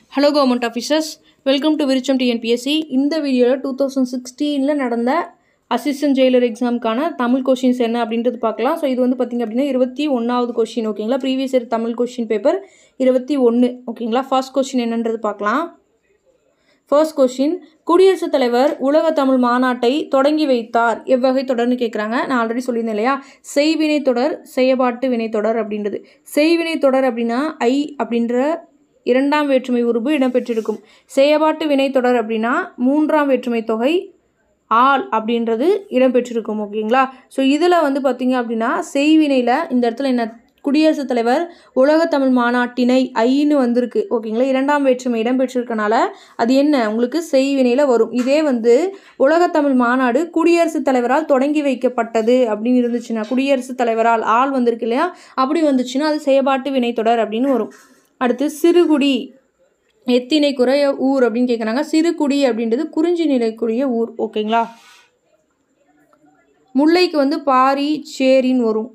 Hello government officers welcome to Virutcham TNPSC இந்த வீடியோவில் two thousand சிக்ஸ்டீனில் நடந்த அசிஸ்டன்ட் ஜெயிலர் எக்ஸாமுக்கான தமிழ் கொஷின்ஸ் என்ன அப்படின்றது பார்க்கலாம் ஸோ இது வந்து பார்த்திங்க அப்படின்னா இருபத்தி ஒன்றாவது கொஷின் ஓகேங்களா previous year Tamil question paper இருபத்தி ஒன்று ஓகேங்களா ஃபர்ஸ்ட் கொஷின் என்னன்றது பார்க்கலாம் ஃபர்ஸ்ட் கொஷின் குடியரசுத் தலைவர் உலக தமிழ் மாநாட்டை தொடங்கி வைத்தார் எவ்வகை தொடர்னு கேட்குறாங்க நான் ஆல்ரெடி சொல்லியிருந்தேன் இல்லையா செய்வினை தொடர் செயபாட்டு வினை தொடர் அப்படின்றது செய்வினை தொடர் அப்படின்னா ஐ அப்படின்ற இரண்டாம் வேற்றுமை உருபு இடம்பெற்றிருக்கும் செயபாட்டு வினை தொடர் அப்படின்னா மூன்றாம் வேற்றுமை தொகை ஆள் அப்படின்றது இடம்பெற்றிருக்கும் ஓகேங்களா ஸோ இதில் வந்து பார்த்திங்க அப்படின்னா செய்வினையில் இந்த இடத்துல என்ன குடியரசுத் தலைவர் உலக தமிழ் மாநாட்டினை ஐன்னு வந்திருக்கு ஓகேங்களா இரண்டாம் வேற்றுமை இடம்பெற்றிருக்கனால அது என்ன உங்களுக்கு செய்வினையில் வரும் இதே வந்து உலக தமிழ் மாநாடு குடியரசுத் தலைவரால் தொடங்கி வைக்கப்பட்டது அப்படின்னு இருந்துச்சுன்னா குடியரசுத் தலைவரால் ஆள் வந்திருக்கு இல்லையா அப்படி வந்துச்சுன்னா அது செயபாட்டு வினைத்தொடர் அப்படின்னு வரும் அடுத்து சிறுகுடி எத்தினை குறைய ஊர் அப்படின்னு கேட்குறாங்க சிறுகுடி அப்படின்றது குறிஞ்சி நிலைக்குரிய ஊர் ஓகேங்களா முல்லைக்கு வந்து பாரி சேரின்னு வரும்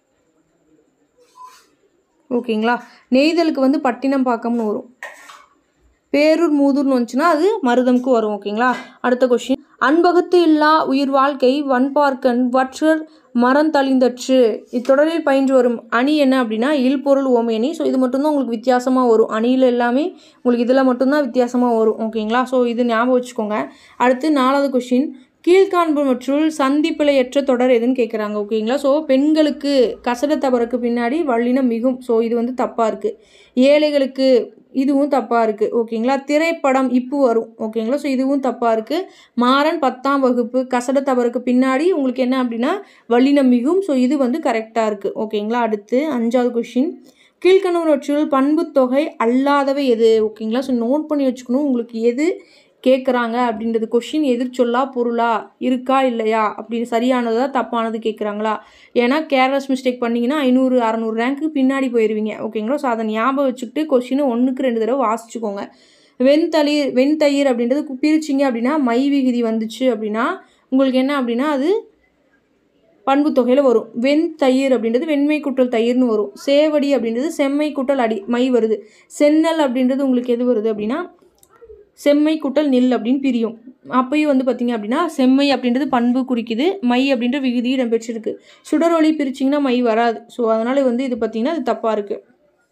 ஓகேங்களா நெய்தலுக்கு வந்து பட்டினம் பாக்கம்னு வரும் பேரூர் மூதூர்னு வந்துச்சுன்னா அது மருதம்க்கு வரும் ஓகேங்களா அடுத்த கொஷின் அன்பகத்து இல்லா உயிர் வாழ்க்கை வன்பார்க்கன் வற்றர் மரந்தளிந்தற்று இத்தொடரில் பயின்று வரும் அணி என்ன அப்படின்னா இல்பொருள் ஓமை அணி ஸோ இது மட்டும்தான் உங்களுக்கு வித்தியாசமாக வரும் அணியில் எல்லாமே உங்களுக்கு இதில் மட்டும்தான் வித்தியாசமாக வரும் ஓகேங்களா ஸோ இது ஞாபகம் வச்சுக்கோங்க அடுத்து நாலாவது கொஷின் கீழ்காண்பவற்றுள் சந்திப்பிழையற்ற தொடர் எதுன்னு கேட்குறாங்க ஓகேங்களா ஸோ பெண்களுக்கு கசட தவறுக்கு பின்னாடி வள்ளினம் மிகும் ஸோ இது வந்து தப்பாக இருக்குது ஏழைகளுக்கு இதுவும் தப்பாக இருக்குது ஓகேங்களா திரைப்படம் இப்போ வரும் ஓகேங்களா ஸோ இதுவும் தப்பாக இருக்குது மாறன் பத்தாம் வகுப்பு கசட தவறுக்கு பின்னாடி உங்களுக்கு என்ன அப்படின்னா வள்ளினம் மிகும் ஸோ இது வந்து கரெக்டாக இருக்குது ஓகேங்களா அடுத்து அஞ்சாவது கொஷின் கீழ்கணவற்றுள் பண்பு தொகை அல்லாதவை எது ஓகேங்களா ஸோ நோட் பண்ணி வச்சுக்கணும் உங்களுக்கு எது கேட்குறாங்க அப்படின்றது கொஷின் எதிர்ச்சொல்லா பொருளா இருக்கா இல்லையா அப்படின்னு சரியானதா தப்பானது கேட்குறாங்களா ஏன்னா கேர்லெஸ் மிஸ்டேக் பண்ணிங்கன்னா ஐநூறு அறநூறு ரேங்க்கு பின்னாடி போயிடுவீங்க ஓகேங்களா ஸோ அதை ஞாபகம் வச்சுக்கிட்டு கொஷினை ஒன்றுக்கு ரெண்டு தடவை வாசிச்சுக்கோங்க வெண்தளிர் வெண்தயிர் அப்படின்றது பிரிச்சிங்க அப்படின்னா மை விகுதி வந்துச்சு அப்படின்னா உங்களுக்கு என்ன அப்படின்னா அது பண்பு தொகையில் வரும் வெண் தயிர் அப்படின்றது வெண்மை குட்டல் தயிர்னு வரும் சேவடி அப்படின்றது செம்மை குட்டல் அடி மை வருது சென்னல் அப்படின்றது உங்களுக்கு எது வருது அப்படின்னா செம்மை குட்டல் நெல் அப்படின்னு பிரியும் அப்பயும் வந்து பார்த்திங்க அப்படின்னா செம்மை அப்படின்றது பண்பு குறிக்குது மை அப்படின்ற விகுதி இடம்பெற்றிருக்கு சுடரொளி பிரிச்சிங்கன்னா மை வராது ஸோ அதனால் வந்து இது பார்த்திங்கன்னா அது தப்பாக இருக்குது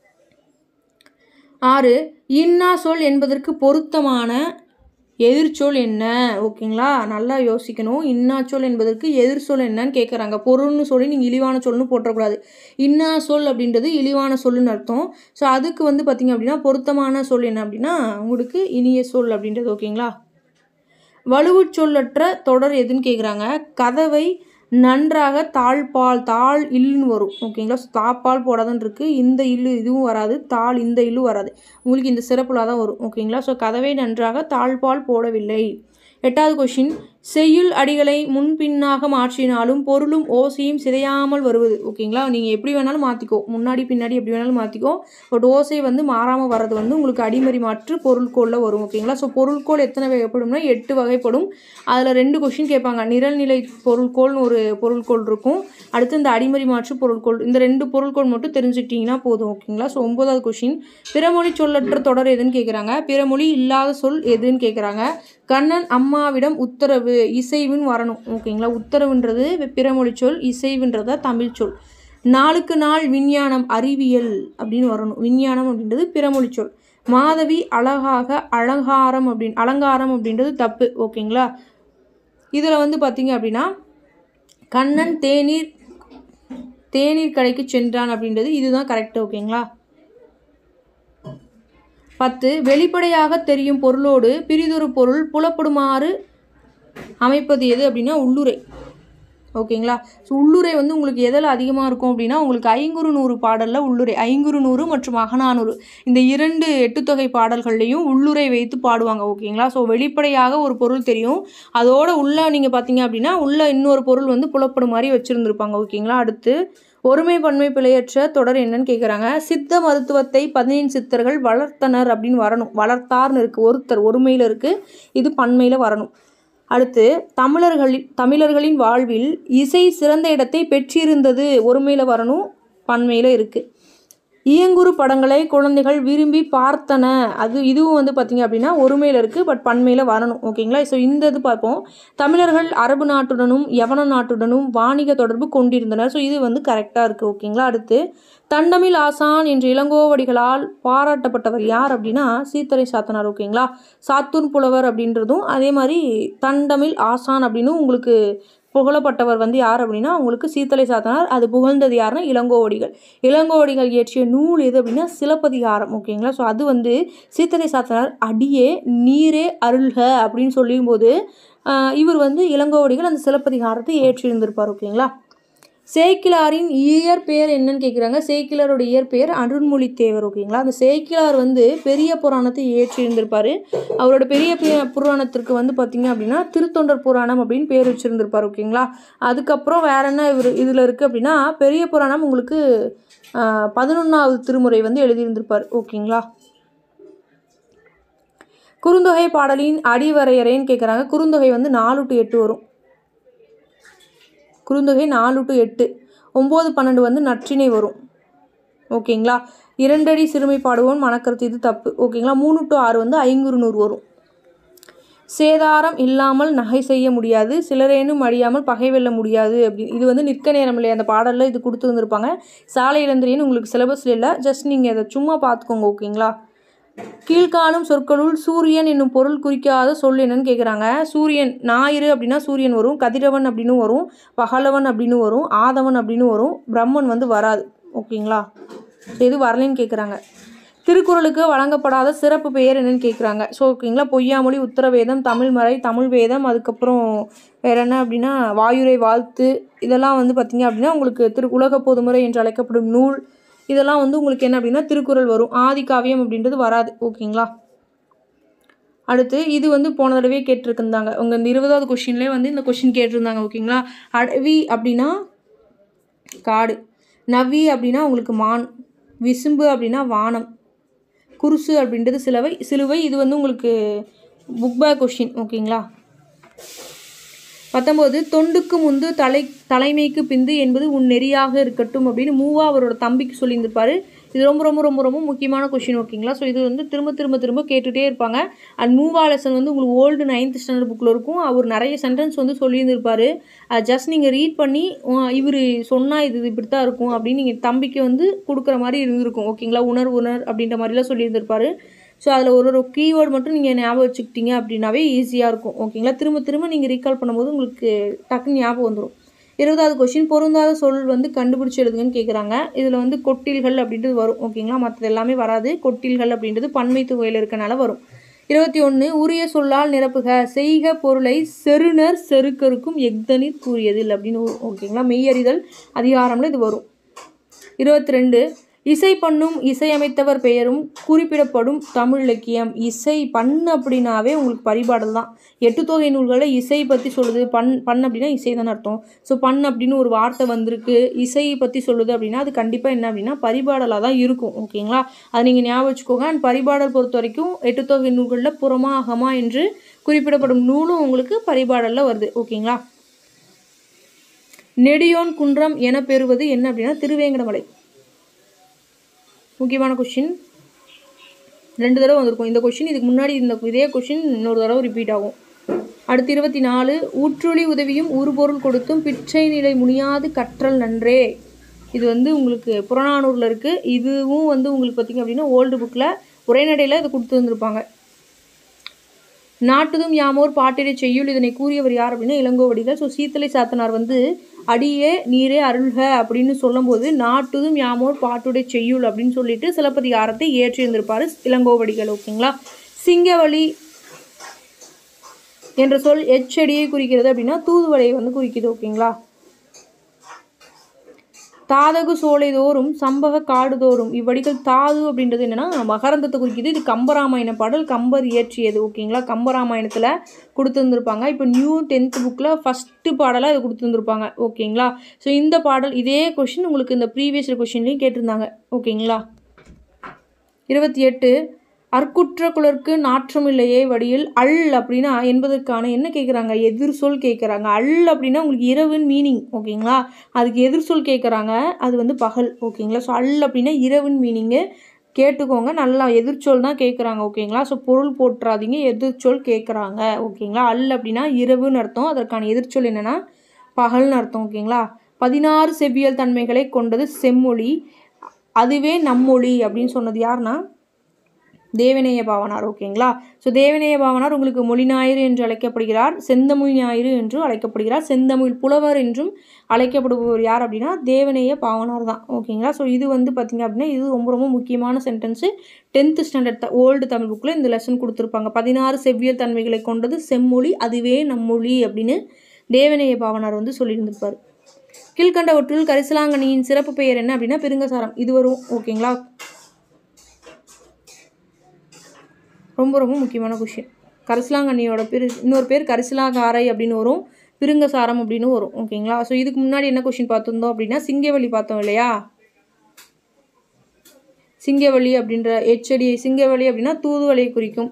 ஆறு இன்னா சொல் என்பதற்கு பொருத்தமான எதிர்ச்சொல் என்ன ஓகேங்களா நல்லா யோசிக்கணும் இன்னா சொல் என்பதற்கு எதிர்ச்சொல் என்னன்னு கேட்குறாங்க பொருள்னு சொல்லி நீங்கள் இழிவான சொல்னு போட்டக்கூடாது இன்னா சொல் அப்படின்றது இழிவான சொல்லுன்னு அர்த்தம் ஸோ அதுக்கு வந்து பார்த்திங்க அப்படின்னா பொருத்தமான சொல் என்ன அப்படின்னா உங்களுக்கு இனிய சொல் அப்படின்றது ஓகேங்களா வலுவு சொல்லற்ற தொடர் எதுன்னு கேட்குறாங்க கதவை நன்றாக தாழ்பால் தாழ் இல்லுன்னு வரும் ஓகேங்களா தாப்பால் போடாதான் இருக்குது இந்த இல்லு இதுவும் வராது தாள் இந்த இல்லு வராது உங்களுக்கு இந்த சிறப்புலாக தான் வரும் ஓகேங்களா ஸோ கதவை நன்றாக தாழ்பால் போடவில்லை எட்டாவது கொஷின் செய்யுள் அடிகளை முன்பின்னாக மாற்றினாலும் பொருளும் ஓசையும் சிதையாமல் வருவது ஓகேங்களா நீங்கள் எப்படி வேணாலும் மாற்றிக்கோ முன்னாடி பின்னாடி எப்படி வேணாலும் மாற்றிக்கோ பட் ஓசை வந்து மாறாமல் வர்றது வந்து உங்களுக்கு அடிமறி மாற்று பொருள்கோளில் வரும் ஓகேங்களா ஸோ பொருள்கோள் எத்தனை வகைப்படும்னா எட்டு வகைப்படும் அதில் ரெண்டு கொஷின் கேட்பாங்க நிரல்நிலை பொருள்கோள்னு ஒரு பொருள்கோள் இருக்கும் அடுத்து இந்த அடிமறி மாற்று பொருள்கோள் இந்த ரெண்டு பொருள்கோள் மட்டும் தெரிஞ்சுக்கிட்டிங்கன்னா போதும் ஓகேங்களா ஸோ ஒன்பதாவது கொஷின் பிறமொழி சொல்லற்ற தொடர் எதுன்னு கேட்குறாங்க பிறமொழி இல்லாத சொல் எதுன்னு கேட்குறாங்க கண்ணன் அம்மாவிடம் உத்தரவு இசைவுன்னு வரணும் ஓகேங்களா உத்தரவுன்றது பிறமொழி சொல் இசைவுன்றதா தமிழ் சொல் நாளுக்கு நாள் விஞ்ஞானம் அறிவியல் அப்படின்னு வரணும் விஞ்ஞானம் அப்படின்றது பிறமொழி சொல் மாதவி அழகாக அலங்காரம் அப்படின் அலங்காரம் அப்படின்றது தப்பு ஓகேங்களா இதில் வந்து பார்த்தீங்க அப்படின்னா கண்ணன் தேநீர் தேநீர் கடைக்கு சென்றான் அப்படின்றது இதுதான் கரெக்டு ஓகேங்களா பத்து வெளிப்படையாக தெரியும் பொருளோடு பிரிதொரு பொருள் புலப்படுமாறு அமைப்பது எது அப்படின்னா உள்ளுரை ஓகேங்களா ஸோ உள்ளுரை வந்து உங்களுக்கு எதில் அதிகமாக இருக்கும் அப்படின்னா உங்களுக்கு ஐங்குறு நூறு பாடலில் உள்ளுரை ஐங்குறு நூறு மற்றும் அகநானூறு இந்த இரண்டு எட்டுத்தொகை பாடல்கள்லையும் உள்ளுரை வைத்து பாடுவாங்க ஓகேங்களா ஸோ வெளிப்படையாக ஒரு பொருள் தெரியும் அதோட உள்ள நீங்கள் பார்த்தீங்க அப்படின்னா உள்ள இன்னொரு பொருள் வந்து புலப்படும் மாதிரி வச்சுருந்துருப்பாங்க ஓகேங்களா அடுத்து ஒருமை பன்மை பிழையற்ற தொடர் என்னன்னு கேட்குறாங்க சித்த மருத்துவத்தை பதினேழு சித்தர்கள் வளர்த்தனர் அப்படின்னு வரணும் வளர்த்தார்னு இருக்குது ஒருத்தர் ஒருமையில் இருக்குது இது பன்மையில் வரணும் அடுத்து தமிழர்களின் தமிழர்களின் வாழ்வில் இசை சிறந்த இடத்தை பெற்றிருந்தது ஒருமையில் வரணும் பன்மையில் இருக்குது இயங்குறு படங்களை குழந்தைகள் விரும்பி பார்த்தன அது இதுவும் வந்து பார்த்திங்க அப்படின்னா ஒருமையில் இருக்குது பட் பன்மையில் வரணும் ஓகேங்களா ஸோ இந்த இது பார்ப்போம் தமிழர்கள் அரபு நாட்டுடனும் யவன நாட்டுடனும் வாணிக தொடர்பு கொண்டிருந்தனர் ஸோ இது வந்து கரெக்டாக இருக்குது ஓகேங்களா அடுத்து தண்டமிழ் ஆசான் என்ற இளங்கோவடிகளால் பாராட்டப்பட்டவர் யார் அப்படின்னா சீத்தலை சாத்தனார் ஓகேங்களா சாத்தூர் புலவர் அப்படின்றதும் அதே மாதிரி தண்டமிழ் ஆசான் அப்படின்னு உங்களுக்கு புகழப்பட்டவர் வந்து யார் அப்படின்னா உங்களுக்கு சீத்தலை சாத்தனார் அது புகழ்ந்தது யாருன்னா இளங்கோவடிகள் இளங்கோவடிகள் இயற்றிய நூல் எது அப்படின்னா சிலப்பதிகாரம் ஓகேங்களா ஸோ அது வந்து சீத்தலை சாத்தனார் அடியே நீரே அருள்க அப்படின்னு சொல்லும்போது ஆஹ், இவர் வந்து இளங்கோவடிகள் அந்த சிலப்பதிகாரத்தை ஏற்றிருந்திருப்பார் ஓகேங்களா சேக்கிலாரின் இயற்பெயர் என்னன்னு கேட்குறாங்க சேக்கிலாரோட இயற்பெயர் அருண்மொழித்தேவர் ஓகேங்களா அந்த சேக்கிலார் வந்து பெரிய புராணத்தை இயற்றியிருந்திருப்பார் அவரோட பெரிய பு- புராணத்திற்கு வந்து பார்த்திங்க அப்படின்னா திருத்தொண்டர் புராணம் அப்படின்னு பேர் வச்சுருந்திருப்பார் ஓகேங்களா அதுக்கப்புறம் வேற என்ன இவர் இதில் இருக்குது அப்படின்னா பெரிய புராணம் உங்களுக்கு பதினொன்றாவது திருமுறை வந்து எழுதியிருந்திருப்பார் ஓகேங்களா குறுந்தொகை பாடலின் அடிவரையறைன்னு கேட்குறாங்க குறுந்தொகை வந்து நாலு டு எட்டு வரும் குறுந்தொகை நாலு டு எட்டு ஒம்பது பன்னெண்டு வந்து நற்றிணை வரும் ஓகேங்களா இரண்டடி சிறுமை பாடுவோம் மனக்கருத்து இது தப்பு ஓகேங்களா மூணு டு ஆறு வந்து ஐங்குறுநூறு வரும் சேதாரம் இல்லாமல் நகை செய்ய முடியாது சிலரேனும் அழியாமல் பகை வெல்ல முடியாது அப்படின்னு இது வந்து நிற்க நேரம் இல்லையா அந்த பாடலில் இது கொடுத்துருந்துருப்பாங்க சாலை இளந்திரின்னு உங்களுக்கு சிலபஸில் இல்லை ஜஸ்ட் நீங்கள் அதை சும்மா பார்த்துக்கோங்க ஓகேங்களா கீழ்காணும் சொற்களுள் சூரியன் என்னும் பொருள் குறிக்காத சொல் என்னன்னு கேட்குறாங்க சூரியன் ஞாயிறு அப்படின்னா சூரியன் வரும் கதிரவன் அப்படின்னு வரும் பகலவன் அப்படின்னு வரும் ஆதவன் அப்படின்னு வரும் பிரம்மன் வந்து வராது ஓகேங்களா எது வரலைன்னு கேட்குறாங்க திருக்குறளுக்கு வழங்கப்படாத சிறப்பு பெயர் என்னன்னு கேட்குறாங்க ஸோ ஓகேங்களா பொய்யாமொழி உத்தரவேதம் தமிழ் மறை தமிழ் வேதம் அதுக்கப்புறம் வேற என்ன அப்படின்னா வாயுரை வாழ்த்து இதெல்லாம் வந்து பார்த்திங்க அப்படின்னா உங்களுக்கு திரு உலக பொதுமுறை என்று அழைக்கப்படும் நூல் இதெல்லாம் வந்து உங்களுக்கு என்ன அப்படின்னா திருக்குறள் வரும் ஆதி காவியம் அப்படின்றது வராது ஓகேங்களா அடுத்து இது வந்து போன தடவையே கேட்டிருந்தாங்க உங்கள் இந்த இருபதாவது கொஷின்லேயே வந்து இந்த கொஷின் கேட்டிருந்தாங்க ஓகேங்களா அடவி அப்படின்னா காடு நவி அப்படின்னா உங்களுக்கு மான் விசும்பு அப்படின்னா வானம் குருசு அப்படின்றது சிலுவை சிலுவை இது வந்து உங்களுக்கு புக் பேக் கொஷின் ஓகேங்களா பத்தொம்போது தொண்டுக்கு முந்து தலை தலைமைக்கு பிந்து என்பது உன் நெறியாக இருக்கட்டும் அப்படின்னு மூவா அவரோட தம்பிக்கு சொல்லியிருந்திருப்பாரு இது ரொம்ப ரொம்ப ரொம்ப ரொம்ப முக்கியமான கொஷின் ஓகேங்களா ஸோ இது வந்து திரும்ப திரும்ப திரும்ப கேட்டுகிட்டே இருப்பாங்க அண்ட் மூவா லெசன் வந்து உங்களுக்கு ஓல்டு நைன்த் ஸ்டாண்டர்ட் புக்கில் இருக்கும் அவர் நிறைய சென்டென்ஸ் வந்து சொல்லியிருந்திருப்பாரு அது ஜஸ்ட் நீங்கள் ரீட் பண்ணி இவர் சொன்னால் இது இப்படி தான் இருக்கும் அப்படின்னு நீங்கள் தம்பிக்கு வந்து கொடுக்குற மாதிரி இருந்திருக்கும் ஓகேங்களா உணர் உணர் அப்படின்ற மாதிரிலாம் சொல்லியிருந்திருப்பாரு ஸோ அதில் ஒரு ஒரு கீவேர்டு மட்டும் நீங்கள் ஞாபகம் வச்சுக்கிட்டீங்க அப்படின்னாவே ஈஸியாக இருக்கும் ஓகேங்களா திரும்ப திரும்ப நீங்கள் ரீகால் பண்ணும்போது உங்களுக்கு டக்குன்னு ஞாபகம் வந்துடும் இருபதாவது கொஷின் பொருந்தாத சொல் வந்து கண்டுபிடிச்சி எழுதுங்கன்னு கேட்குறாங்க இதில் வந்து கொட்டில்கள் அப்படின்றது வரும் ஓகேங்களா மற்றது எல்லாமே வராது கொட்டில்கள் அப்படின்றது பன்மை துவையில் இருக்கனால வரும் இருபத்தி ஒன்று உரிய சொல்லால் நிரப்புக செய்க பொருளை செருணர் செருக்கருக்கும் எக்தனிர் கூறியதில் அப்படின்னு வரும். ஓகேங்களா மெய்யறிதல் அதிகாரம்ல இது வரும் இருபத்தி ரெண்டு இசை பண்ணும் இசையமைத்தவர் பெயரும் குறிப்பிடப்படும் தமிழ் இலக்கியம் இசை பண்ணு அப்படின்னாவே உங்களுக்கு பரிபாடல் தான் எட்டு தொகை நூல்களில் இசை பற்றி சொல்லுது பண் பண் அப்படின்னா இசை தானே அர்த்தம் ஸோ பண் அப்படின்னு ஒரு வார்த்தை வந்திருக்கு இசையை பற்றி சொல்லுது அப்படின்னா அது கண்டிப்பாக என்ன அப்படின்னா பரிபாடலாக தான் இருக்கும் ஓகேங்களா அதை நீங்கள் ஞாபகம் வச்சுக்கோங்க அண்ட் பரிபாடல் பொறுத்த வரைக்கும் எட்டு தொகை நூல்களில் புறமா அகமா என்று குறிப்பிடப்படும் நூலும் உங்களுக்கு பரிபாடலில் வருது ஓகேங்களா நெடியோன் குன்றம் என பெறுவது என்ன அப்படின்னா திருவேங்கடமலை முக்கியமான கொஷின் ரெண்டு தடவை வந்திருக்கும் இந்த கொஷின் இதுக்கு முன்னாடி இந்த இதே கொஷின் இன்னொரு தடவை ரிப்பீட் ஆகும் அடுத்து இருபத்தி நாலு ஊற்றுழி உதவியும் உருபொருள் கொடுத்தும் பிச்சை நிலை முனியாது கற்றல் நன்றே இது வந்து உங்களுக்கு புறநானூரில் இருக்குது இதுவும் வந்து உங்களுக்கு பார்த்திங்க அப்படின்னா ஓல்டு புக்கில் உரைநடையில் இது கொடுத்து வந்திருப்பாங்க நாட்டுதும் யாமோர் பாட்டிடை செய்யுள் இதனை கூறியவர் யார் அப்படின்னா இளங்கோவடிகள் ஸோ சீத்தலை சாத்தனார் வந்து அடியே நீரே அருள்க அப்படின்னு சொல்லும்போது நாட்டுதும் யாமோர் பாட்டுடை செய்யுள் அப்படின்னு சொல்லிட்டு சிலப்பதிகாரத்தை ஏற்றியிருந்திருப்பாரு இளங்கோவடிகள் ஓகேங்களா சிங்கவழி என்ற சொல் எச்செடியை குறிக்கிறது அப்படின்னா தூதுவளையை வந்து குறிக்குது ஓகேங்களா தாதகு சோலை தோறும் சம்பக காடு தோறும் இவ்வடிகள் தாது அப்படின்றது என்னன்னா மகரந்தத்தை குறிக்குது இது கம்பராமாயண பாடல் கம்பர் இயற்றியது ஓகேங்களா கம்பராமாயணத்தில் கொடுத்துருந்துருப்பாங்க இப்போ நியூ டென்த் புக்கில் ஃபஸ்ட்டு பாடலாக இது கொடுத்துருந்துருப்பாங்க ஓகேங்களா ஸோ இந்த பாடல் இதே கொஷின் உங்களுக்கு இந்த ப்ரீவியஸ் கொஷின்லேயும் கேட்டிருந்தாங்க ஓகேங்களா இருபத்தி எட்டு அற்குற்ற குலர்க்கு நாற்றமில்லையே வடியில் அல் அப்படின்னா என்பதற்கான என்ன கேட்குறாங்க எதிர் சொல் கேட்குறாங்க அல் அப்படின்னா உங்களுக்கு இரவுன்னு மீனிங் ஓகேங்களா அதுக்கு எதிர் சொல் கேட்குறாங்க அது வந்து பகல் ஓகேங்களா ஸோ அல் அப்படின்னா இரவுன்னு மீனிங்கு கேட்டுக்கோங்க நல்லா எதிர்ச்சொல் தான் கேட்குறாங்க ஓகேங்களா ஸோ பொருள் போட்டுறாதீங்க எதிர்ச்சொல் கேட்குறாங்க ஓகேங்களா அல் அப்படின்னா இரவுன்னு அர்த்தம் அதற்கான எதிர்ச்சொல் என்னென்னா பகல்னு அர்த்தம் ஓகேங்களா பதினாறு செவ்வியல் தன்மைகளை கொண்டது செம்மொழி அதுவே நம்மொழி அப்படின்னு சொன்னது யாருன்னா தேவநேய பாவனார் ஓகேங்களா ஸோ தேவநேய பாவனார் உங்களுக்கு மொழி ஞாயிறு என்று அழைக்கப்படுகிறார் செந்தமிழ் ஞாயிறு என்று அழைக்கப்படுகிறார் செந்தமிழ் புலவர் என்றும் அழைக்கப்படுபவர் யார் அப்படின்னா தேவநேய பாவனார் தான் ஓகேங்களா ஸோ இது வந்து பார்த்திங்க அப்படின்னா இது ரொம்ப ரொம்ப முக்கியமான sentence tenth standard old Tamil புக்கில் இந்த லெசன் கொடுத்துருப்பாங்க பதினாறு செவ்வியல் தன்மைகளை கொண்டது செம்மொழி அதுவே நம்மொழி அப்படின்னு தேவநேய பாவனார் வந்து சொல்லியிருந்திருப்பார் கீழ்கண்டவற்றுள் கரிசலாங்கண்ணியின் சிறப்பு பெயர் என்ன அப்படின்னா பெருங்கசாரம் இது வரும் ஓகேங்களா ரொம்ப ரொம்ப முக்கியமான கொஷின் கரிசலாங்கண்ணியோட பேர் இன்னொரு பேர் கரிசலாகாரை அப்படின்னு வரும் பிருங்கசாரம் அப்படின்னு வரும் ஓகேங்களா ஸோ இதுக்கு முன்னாடி என்ன கொஷின் பார்த்துருந்தோம் அப்படின்னா சிங்கவழி பார்த்தோம் இல்லையா சிங்கவழி அப்படின்ற எச்சடி சிங்கவழி அப்படின்னா தூதுவளையை குறிக்கும்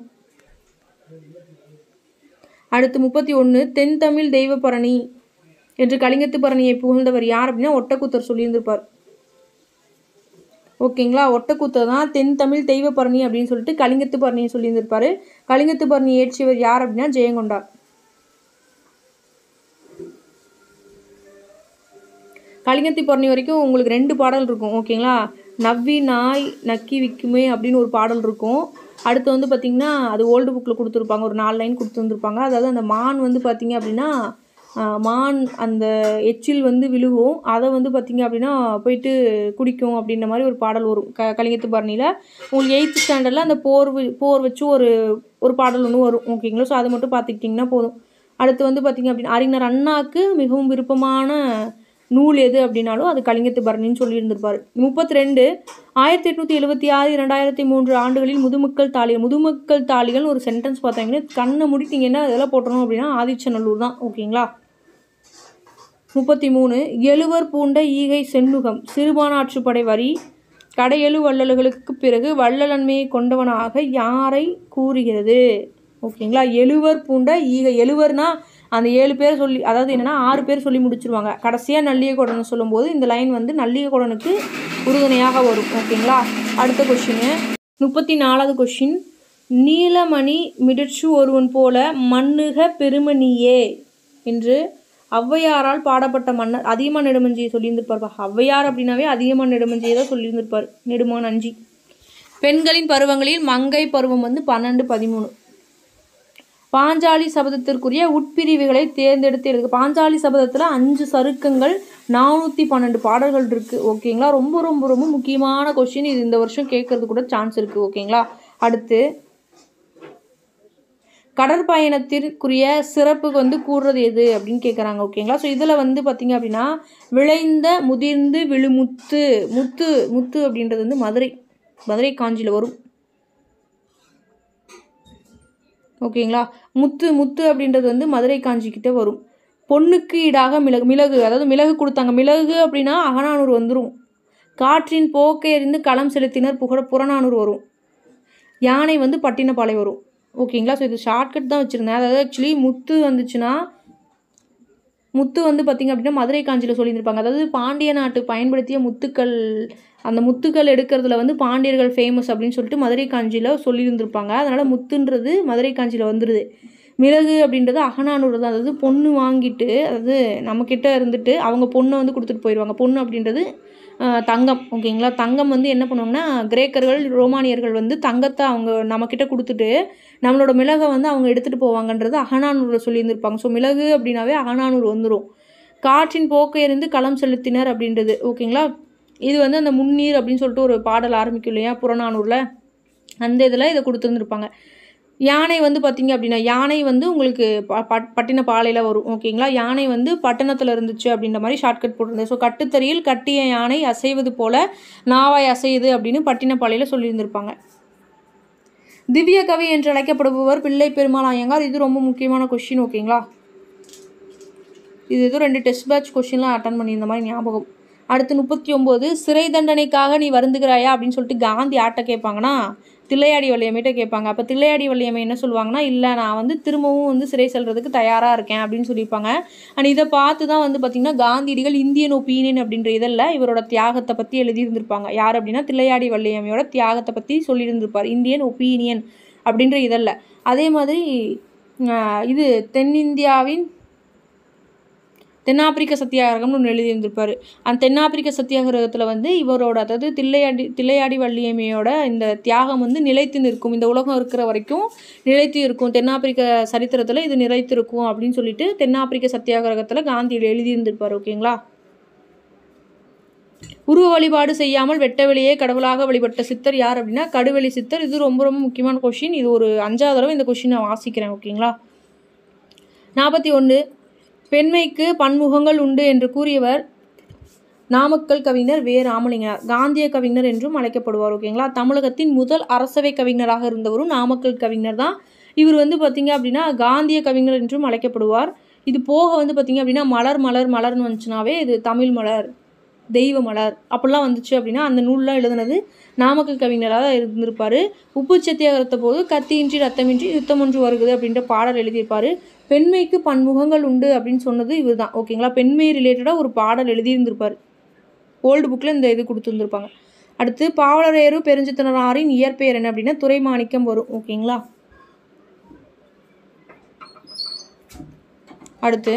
அடுத்து முப்பத்தி ஒன்று தென் தமிழ் தெய்வப்பரணி என்று கலிங்கத்து பரணியை புகழ்ந்தவர் யார் அப்படின்னா ஒட்டக்கூத்தர் சொல்லியிருந்திருப்பார் ஓகேங்களா ஒட்டக்கூத்தர் தான் தென் தமிழ் தெய்வ பரணி அப்படின்னு சொல்லிட்டு கலிங்கத்து பரணியை சொல்லியிருந்திருப்பாரு கலிங்கத்து பரணி ஏற்றியவர் யார் அப்படின்னா ஜெயங்கொண்டார் கலிங்கத்தி பரணி வரைக்கும் உங்களுக்கு ரெண்டு பாடல் இருக்கும் ஓகேங்களா நவ்வி நாய் நக்கி விக்குமே அப்படின்னு ஒரு பாடல் இருக்கும் அடுத்து வந்து பார்த்திங்கன்னா அது ஓல்டு புக்கில் கொடுத்துருப்பாங்க ஒரு நாலு லைன் கொடுத்துருந்துருப்பாங்க அதாவது அந்த மான் வந்து பார்த்திங்க அப்படின்னா ஆஹ், மான் அந்த எச்சில் வந்து விழுகும் அதை வந்து பார்த்திங்க அப்படின்னா போயிட்டு குடிக்கும் அப்படின்ற மாதிரி ஒரு பாடல் வரும் க கலிங்கத்து பரணியில் உங்களுக்கு எயித்து ஸ்டாண்டர்டில் அந்த போர் வி- போர் வச்சு ஒரு ஒரு பாடல் ஒன்று வரும் ஓகேங்களா ஸோ அதை மட்டும் பார்த்துக்கிட்டிங்கன்னா போதும் அடுத்து வந்து பார்த்திங்க அப்படின்னா அறிஞர் அண்ணாக்கு மிகவும் விருப்பமான நூல் எது அப்படின்னாலும் அது கலிங்கத்து பரணின்னு சொல்லியிருந்திருப்பார் முப்பத்தி ரெண்டு ஆயிரத்தி எட்நூற்றி எழுபத்தி ஆறு இரண்டாயிரத்தி மூன்று ஆண்டுகளில் முதுமக்கள் தாளிகள் முதுமக்கள் தாளிகள்னு ஒரு சென்டென்ஸ் பார்த்தீங்கன்னா கண்ணை முடித்தீங்கன்னா இதெல்லாம் போட்டணும் அப்படின்னா ஆதிச்சநல்லூர் தான் ஓகேங்களா முப்பத்தி மூணு எழுவர் பூண்ட ஈகை செண்ணுகம் சிறுபானாற்றுப்படை வரி கடையெழு வள்ளல்களுக்கு பிறகு வள்ளலன்மையை கொண்டவனாக யாரை கூறுகிறது ஓகேங்களா எழுவர் பூண்ட ஈகை எழுவர்னா அந்த ஏழு பேர் சொல்லி அதாவது என்னன்னா ஆறு பேர் சொல்லி முடிச்சிருவாங்க கடைசியாக நல்லியகொடனை சொல்லும்போது இந்த லைன் வந்து நல்லியகொடனுக்கு உறுதுணையாக வரும் ஓகேங்களா அடுத்த கொஷின் முப்பத்தி நாலாவது கொஷின் நீலமணி மிடற்று ஒருவன் போல மண்ணுக பெருமணியே என்று ஔவையாரால் பாடப்பட்ட மன்னர் அதிகமாக நெடுமஞ்சியை சொல்லியிருந்திருப்பார் ஔவையார் அப்படின்னாவே அதிகமாக நெடுமஞ்சியை தான் சொல்லியிருந்திருப்பார் நெடுமான் அஞ்சி பெண்களின் பருவங்களில் மங்கை பருவம் வந்து பன்னெண்டு பதிமூணு பாஞ்சாலி சபதத்திற்குரிய உட்பிரிவுகளை தேர்ந்தெடுத்து எழுது பாஞ்சாலி சபதத்தில் அஞ்சு சருக்கங்கள் நானூற்றி பன்னெண்டு பாடல்கள் இருக்குது ஓகேங்களா ரொம்ப ரொம்ப ரொம்ப முக்கியமான கொஷின் இது இந்த வருஷம் கேட்கறது கூட சான்ஸ் இருக்குது ஓகேங்களா அடுத்து கடற்பயணத்திற்குரிய சிறப்புக்கு வந்து கூறுறது எது அப்படின்னு கேட்குறாங்க ஓகேங்களா ஸோ இதில் வந்து பார்த்தீங்க அப்படின்னா விளைந்த முதிர்ந்து விழுமுத்து முத்து முத்து அப்படின்றது வந்து மதுரை மதுரை காஞ்சியில் வரும் ஓகேங்களா முத்து முத்து அப்படின்றது வந்து மதுரை காஞ்சி கிட்ட வரும் பொண்ணுக்கு ஈடாக மிளகு மிளகு அதாவது மிளகு கொடுத்தாங்க மிளகு அப்படின்னா அகநானூறு வந்துடும் காற்றின் போக்கை அறிந்து களம் செலுத்தினர் புகழ புறநானூறு வரும் யானை வந்து பட்டினப்பாலை வரும் ஓகேங்களா ஸோ இது ஷார்ட்கட் தான் வச்சுருந்தேன் அதாவது ஆக்சுவலி முத்து வந்துச்சுன்னா முத்து வந்து பார்த்திங்க அப்படின்னா மதுரை காஞ்சியில் சொல்லியிருந்திருப்பாங்க அதாவது பாண்டிய நாட்டு பயன்படுத்திய முத்துக்கள் அந்த முத்துக்கள் எடுக்கிறதுல வந்து பாண்டியர்கள் ஃபேமஸ் அப்படின்னு சொல்லிட்டு மதுரை காஞ்சியில் சொல்லியிருந்திருப்பாங்க அதனால் முத்துன்றது மதுரை காஞ்சியில் வந்துடுது மிளகு அப்படின்றது அகநானூறு தான் அதாவது பொண்ணு வாங்கிட்டு அதாவது நம்மக்கிட்ட இருந்துட்டு அவங்க பொண்ணை வந்து கொடுத்துட்டு போயிடுவாங்க பொண்ணு அப்படின்றது ஆஹ், தங்கம் ஓகேங்களா தங்கம் வந்து என்ன பண்ணுவாங்கன்னா கிரேக்கர்கள் ரோமானியர்கள் வந்து தங்கத்தை அவங்க நம்மக்கிட்ட கொடுத்துட்டு நம்மளோட மிளகை வந்து அவங்க எடுத்துகிட்டு போவாங்கன்றது அகநானூரில் சொல்லியிருந்திருப்பாங்க ஸோ மிளகு அப்படின்னாவே அகநானூறு வந்துடும் காற்றின் போக்கை இருந்து களம் செலுத்தினர் அப்படின்றது ஓகேங்களா இது வந்து அந்த முன்னீர் அப்படின்னு சொல்லிட்டு ஒரு பாடல் ஆரம்பிக்கும் இல்லையா புறநானூரில் அந்த இதில் இதை கொடுத்துருந்துருப்பாங்க யானை வந்து பார்த்தீங்க அப்படின்னா யானை வந்து உங்களுக்கு ப பட் பட்டினப்பாலையில் வரும் ஓகேங்களா யானை வந்து பட்டணத்தில் இருந்துச்சு அப்படின்ற மாதிரி ஷார்ட்கட் போட்டிருந்தேன் ஸோ கட்டுத்தறியில் கட்டிய யானை அசைவது போல நாவாய் அசையுது அப்படின்னு பட்டினப்பாலையில் சொல்லியிருந்திருப்பாங்க திவ்ய கவி என்று அழைக்கப்படுபவர் பிள்ளை பெருமாள் ஐயங்கார் இது ரொம்ப முக்கியமான கொஷின் ஓகேங்களா இது ஏதோ ரெண்டு டெஸ்ட் பேட்ச் கொஷின்லாம் அட்டன் பண்ணியிருந்த மாதிரி ஞாபகம் அடுத்து முப்பத்தி ஒம்பது சிறை தண்டனைக்காக நீ வருந்துகிறாயா அப்படின்னு சொல்லிட்டு காந்தி ஆட்ட கேட்பாங்கன்னா தில்லையாடி வள்ளியம்மைகிட்ட கேட்பாங்க அப்போ தில்லையாடி வள்ளியம்மை என்ன சொல்லுவாங்கன்னா இல்லை நான் வந்து திரும்பவும் வந்து சிறை செல்றதுக்கு தயாராக இருக்கேன் அப்படின்னு சொல்லியிருப்பாங்க அண்ட் இதை பார்த்து தான் வந்து பார்த்திங்கன்னா காந்தியடிகள் இந்தியன் ஒப்பீனியன் அப்படின்ற இதழில் இவரோட தியாகத்தை பற்றி எழுதியிருந்திருப்பாங்க யார் அப்படின்னா தில்லையாடி வள்ளியம்மையோட தியாகத்தை பற்றி சொல்லியிருந்திருப்பார் இந்தியன் ஒப்பீனியன் அப்படின்ற இதழில் அதே மாதிரி ஆஹ், இது தென்னிந்தியாவின் தென்னாப்பிரிக்க சத்தியாகிரகம்னு ஒன்று எழுதியிருந்திருப்பார் அந்த தென்னாப்பிரிக்க சத்தியாகிரகத்தில் வந்து இவரோட அதாவது தில்லையாடி தில்லையாடி வள்ளியம்மையோட இந்த தியாகம் வந்து நிலைத்து நிற்கும் இந்த உலகம் இருக்கிற வரைக்கும் நிலைத்து இருக்கும் தென்னாப்பிரிக்க சரித்திரத்தில் இது நிலைத்து இருக்கும் அப்படின்னு சொல்லிட்டு தென்னாப்பிரிக்க சத்தியாகிரகத்தில் காந்தி எழுதியிருந்திருப்பார் ஓகேங்களா உருவ வழிபாடு செய்யாமல் வெட்ட வெளியே கடவுளாக வழிபட்ட சித்தர் யார் அப்படின்னா கடுவெளி சித்தர் இது ரொம்ப ரொம்ப முக்கியமான கொஷின் இது ஒரு அஞ்சாவது தடவை இந்த கொஷின் நான் வாசிக்கிறேன் ஓகேங்களா நாற்பத்தி ஒன்று பெண்மைக்கு பன்முகங்கள் உண்டு என்று கூறியவர் நாமக்கல் கவிஞர் வே ராமலிங்கனார் காந்திய கவிஞர் என்றும் அழைக்கப்படுவார் ஓகேங்களா தமிழகத்தின் முதல் அரசவை கவிஞராக இருந்தவரும் நாமக்கல் கவிஞர் தான் இவர் வந்து பார்த்தீங்க அப்படின்னா காந்திய கவிஞர் என்றும் அழைக்கப்படுவார் இது போக வந்து பார்த்தீங்க அப்படின்னா மலர் மலர் மலர்னு வந்துச்சுனாவே இது தமிழ் மலர் தெய்வ மலர் அப்படிலாம் வந்துச்சு அப்படின்னா அந்த நூல்லாம் எழுதுனது நாமக்கல் கவிஞராக தான் இருந்திருப்பார் உப்பு சத்தியாகிரத்த போது கத்தியின்றி ரத்தமின்றி யுத்தம் ஒன்று வருகுது அப்படின்ற பாடல் எழுதியிருப்பார் பெண்மைக்கு பன்முகங்கள் உண்டு அப்படின்னு சொன்னது இவர் தான் ஓகேங்களா பெண்மை ரிலேட்டடாக ஒரு பாடல் எழுதியிருந்திருப்பார் ஓல்டு புக்கில் இந்த இது கொடுத்துருந்துருப்பாங்க அடுத்து பாவலரேறு பெருஞ்சித்தனாரின் இயற்பெயர் என்ன அப்படின்னா துரைமாணிக்கம் வரும் ஓகேங்களா அடுத்து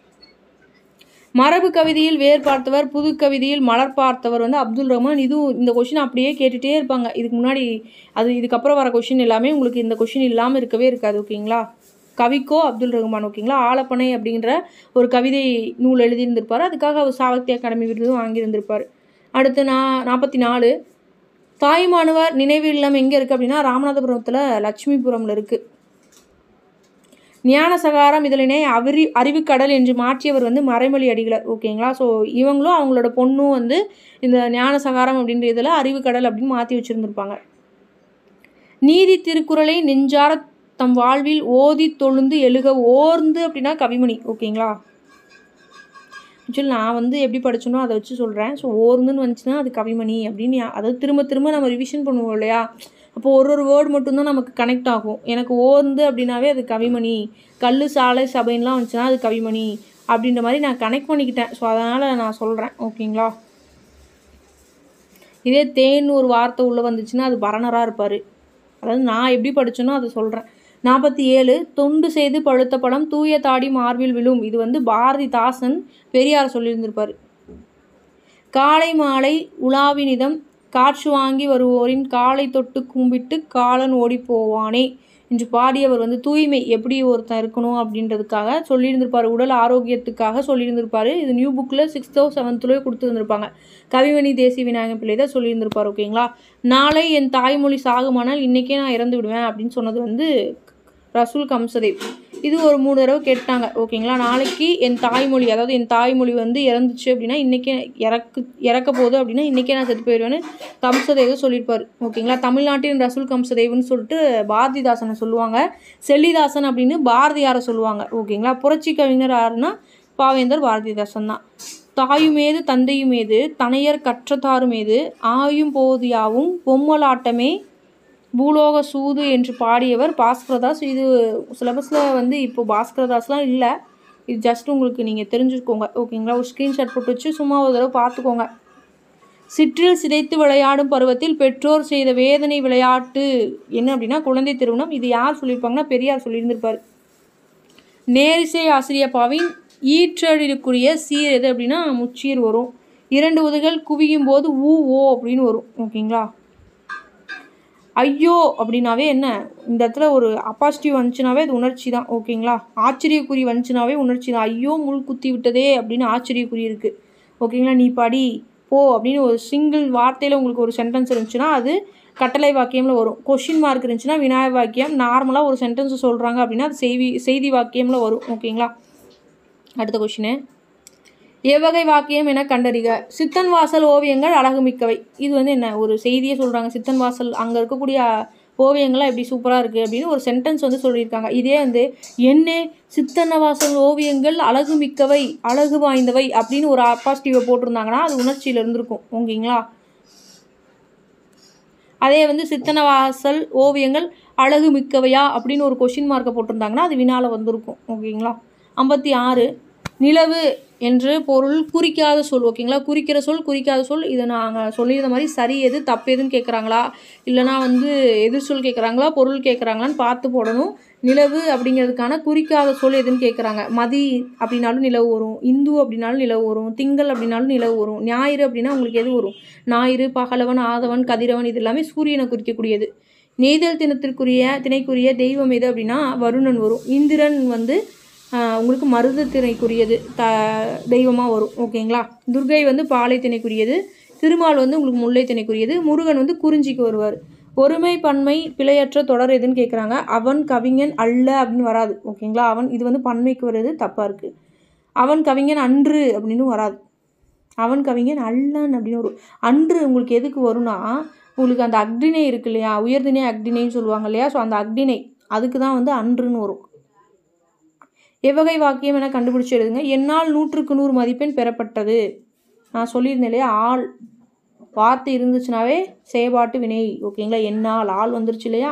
மரபு கவிதையில் வேர் பார்த்தவர் புது கவிதையில் மலர் பார்த்தவர் வந்து அப்துல் ரஹ்மான் இதுவும் இந்த கொஷின் அப்படியே கேட்டுகிட்டே இருப்பாங்க இதுக்கு முன்னாடி அது இதுக்கப்புறம் வர கொஷின் எல்லாமே உங்களுக்கு இந்த கொஷின் இல்லாமல் இருக்கவே இருக்காது ஓகேங்களா கவிக்கோ அப்துல் ரஹ்மான் ஓகேங்களா ஆலப்பனை அப்படிங்கிற ஒரு கவிதை நூல் எழுதியிருந்திருப்பார் அதுக்காக அவர் சாகித்ய அகாடமி விருதும் வாங்கியிருந்திருப்பார் அடுத்து நான் நாற்பத்தி நாலு தாய்மானவர் நினைவு இல்லம் எங்கே இருக்குது அப்படின்னா ராமநாதபுரத்தில் லட்சுமிபுரமில் இருக்குது ஞானசகாரம் இதழினை அவரி அறிவுக்கடல் என்று மாற்றியவர் வந்து மறைமொழி அடிகளார் ஓகேங்களா ஸோ இவங்களும் அவங்களோட பொண்ணும் வந்து இந்த ஞானசகாரம் அப்படின்ற இதில் அறிவுக்கடல் அப்படின்னு மாற்றி வச்சுருந்துருப்பாங்க நீதி திருக்குறளை நெஞ்சார தம் வாழ்வில் ஓதி தொழுந்து எழுக ஓர்ந்து அப்படின்னா கவிமணி ஓகேங்களா ஆக்சுவலி நான் வந்து எப்படி படிச்சேனோ அதை வச்சு சொல்கிறேன் ஸோ ஓர்ந்துன்னு வந்துச்சுன்னா அது கவிமணி அப்படின்னு யா- அதாவது திரும்ப திரும்ப நம்ம ரிவிஷன் பண்ணுவோம் இல்லையா அப்போ ஒரு ஒரு வேர்டு மட்டும்தான் நமக்கு கனெக்ட் ஆகும் எனக்கு ஓர்ந்து அப்படின்னாவே அது கவிமணி கல் சாலை சபைன்லாம் வந்துச்சுன்னா அது கவிமணி அப்படின்ற மாதிரி நான் கனெக்ட் பண்ணிக்கிட்டேன் ஸோ அதனால் நான் சொல்கிறேன் ஓகேங்களா இதே தேன் ஒரு வார்த்தை உள்ளே வந்துச்சுன்னா அது பரணராக இருப்பார் அதாவது நான் எப்படி படிச்சேனோ அதை சொல்கிறேன் நாற்பத்தி ஏழு தொண்டு செய்து பழுத்த பழம் தூய தாடி மார்பில் விழும் இது வந்து பாரதிதாசன் பெரியார் சொல்லியிருந்திருப்பார் காலை மாலை உலாவினிதம் காற்று வாங்கி வருவோரின் காலை தொட்டு கும்பிட்டு காலன் ஓடி போவானே என்று பாடியவர் வந்து தூய்மை எப்படி ஒருத்தன் இருக்கணும் அப்படின்றதுக்காக சொல்லியிருந்திருப்பார் உடல் ஆரோக்கியத்துக்காக சொல்லியிருந்திருப்பாரு இது நியூ புக்கில் சிக்ஸ்த்தோ செவன்த்துலேயோ கொடுத்துருந்துருப்பாங்க கவிமணி தேசிய விநாயகம் பிள்ளை தான் சொல்லியிருந்திருப்பார் ஓகேங்களா நாளை என் தாய்மொழி சாகுமானால் இன்றைக்கே நான் இறந்து விடுவேன் அப்படின்னு சொன்னது வந்து ரசூல் கம்சதேவ் இது ஒரு மூணு தடவை கேட்டாங்க ஓகேங்களா நாளைக்கு என் தாய்மொழி அதாவது என் தாய்மொழி வந்து இறந்துச்சு அப்படின்னா இன்றைக்கே இறக்கு இறக்க போகுது அப்படின்னா இன்றைக்கே நான் செத்து போயிடுவேன்னு கம்சதேவ் சொல்லியிருப்பார் ஓகேங்களா தமிழ்நாட்டின் ரசூல் கம்சதேவ்னு சொல்லிட்டு பாரதிதாசனை சொல்லுவாங்க செல்லிதாசன் அப்படின்னு பாரதியாரை சொல்லுவாங்க ஓகேங்களா புரட்சி கவிஞர் யாருன்னா பாவேந்தர் பாரதிதாசன் தான் தாயுமேது தந்தையுமேது தனையர் கற்றதாருமேது ஆயும் போது யாவும் பொம்மலாட்டமே பூலோக சூது என்று பாடியவர் பாஸ்கரதாஸ் இது சிலபஸில் வந்து இப்போ பாஸ்கரதாஸ்லாம் இல்லை இது ஜஸ்ட் உங்களுக்கு நீங்கள் தெரிஞ்சுக்கோங்க ஓகேங்களா ஒரு ஸ்க்ரீன்ஷாட் போட்டு வச்சு சும்மா ஒரு தடவை பார்த்துக்கோங்க சிற்றில் சிதைத்து விளையாடும் பருவத்தில் பெற்றோர் செய்த வேதனை விளையாட்டு என்ன அப்படின்னா குழந்தை திருமணம் இது யார் சொல்லியிருப்பாங்கன்னா பெரியார் சொல்லியிருந்திருப்பார் நேரிசை ஆசிரியப்பாவின் ஈற்றழிலுக்குரிய சீர் எது அப்படின்னா முச்சீர் வரும் இரண்டு உதகள் குவியும் போது ஊ ஓ அப்படின்னு வரும் ஓகேங்களா ஐயோ அப்படின்னாவே என்ன இந்த இடத்துல ஒரு அப்பாசிட்டிவ் வந்துச்சுனாவே அது உணர்ச்சி தான் ஓகேங்களா ஆச்சரியக்குறி வந்துச்சுனாவே உணர்ச்சி தான் ஐயோ முள் குத்தி விட்டதே அப்படின்னு ஆச்சரியக்குறி இருக்குது ஓகேங்களா நீ படி போ அப்படின்னு ஒரு சிங்கிள் வார்த்தையில் உங்களுக்கு ஒரு சென்டென்ஸ் இருந்துச்சுன்னா அது கட்டளை வாக்கியமில் வரும் கொஷின் மார்க் இருந்துச்சுன்னா வினாய வாக்கியம் நார்மலாக ஒரு சென்டென்ஸ் சொல்கிறாங்க அப்படின்னா அது செய்தி செய்தி வாக்கியமில் வரும் ஓகேங்களா அடுத்த கொஷினு எவ்வகை வாக்கியம் என கண்டறிக சித்தன் வாசல் ஓவியங்கள் அழகுமிக்கவை இது வந்து என்ன ஒரு செய்தியே சொல்கிறாங்க சித்தன் வாசல் அங்கே இருக்கக்கூடிய ஓவியங்கள்லாம் எப்படி சூப்பராக இருக்குது அப்படின்னு ஒரு சென்டென்ஸ் வந்து சொல்லியிருக்காங்க இதே வந்து என்ன சித்தன்ன வாசல் ஓவியங்கள் அழகுமிக்கவை அழகு வாய்ந்தவை அப்படின்னு ஒரு அப்பாசிட்டிவை போட்டிருந்தாங்கன்னா அது உணர்ச்சியில் இருந்திருக்கும் ஓகேங்களா அதே வந்து சித்தனவாசல் ஓவியங்கள் அழகு மிக்கவையா அப்படின்னு ஒரு கொஷின் மார்க்கை போட்டிருந்தாங்கன்னா அது வினால வந்திருக்கும் ஓகேங்களா ஐம்பத்தி ஆறு நிலவு என்று பொருள் குறிக்காத சொல் ஓகேங்களா குறிக்கிற சொல் குறிக்காத சொல் இதை நாங்கள் சொல்லியிருந்த மாதிரி சரி எது தப்பு எதுன்னு கேட்குறாங்களா இல்லைனா வந்து எதிர் சொல் கேட்குறாங்களா பொருள் கேட்குறாங்களான்னு பார்த்து போடணும் நிலவு அப்படிங்கிறதுக்கான குறிக்காத சொல் எதுன்னு கேட்குறாங்க மதி அப்படின்னாலும் நிலவு வரும் இந்து அப்படின்னாலும் நிலவு வரும் திங்கள் அப்படின்னாலும் நிலவு வரும் ஞாயிறு அப்படின்னா உங்களுக்கு எது வரும் ஞாயிறு பகலவன் ஆதவன் கதிரவன் இது எல்லாமே சூரியனை குறிக்கக்கூடியது நெய்தல் தினத்திற்குரிய திணைக்குரிய தெய்வம் எது அப்படின்னா வருணன் வரும் இந்திரன் வந்து ஆஹ், உங்களுக்கு மருத திணைக்குரியது த தெய்வமாக வரும் ஓகேங்களா துர்கை வந்து பாலை திணைக்குரியது திருமால் வந்து உங்களுக்கு முல்லை திணைக்குரியது முருகன் வந்து குறிஞ்சிக்கு வருவார் ஒருமை பன்மை பிழையற்ற தொடர் எதுன்னு கேட்குறாங்க அவன் கவிஞன் அல்ல அப்படின்னு வராது ஓகேங்களா அவன் இது வந்து பன்மைக்கு வருது தப்பாக இருக்குது அவன் கவிஞன் அன்று அப்படின்னு வராது அவன் கவிஞன் அல்லன் அப்படின்னு வரும் அன்று உங்களுக்கு எதுக்கு வரும்னா உங்களுக்கு அந்த அக்டினை இருக்கு இல்லையா உயர்திணை அக்டினைன்னு சொல்லுவாங்க இல்லையா ஸோ அந்த அக்டினை அதுக்கு தான் வந்து அன்றுன்னு வரும் எவ்வகை வாக்கியம் என கண்டுபிடிச்சு எழுதுங்க என்னால் நூற்றுக்கு நூறு மதிப்பெண் பெறப்பட்டது நான் சொல்லியிருந்தேன் இல்லையா ஆள் வார்த்தை இருந்துச்சுனாவே செயபாட்டு வினை ஓகேங்களா என்னால் ஆள் வந்துருச்சு இல்லையா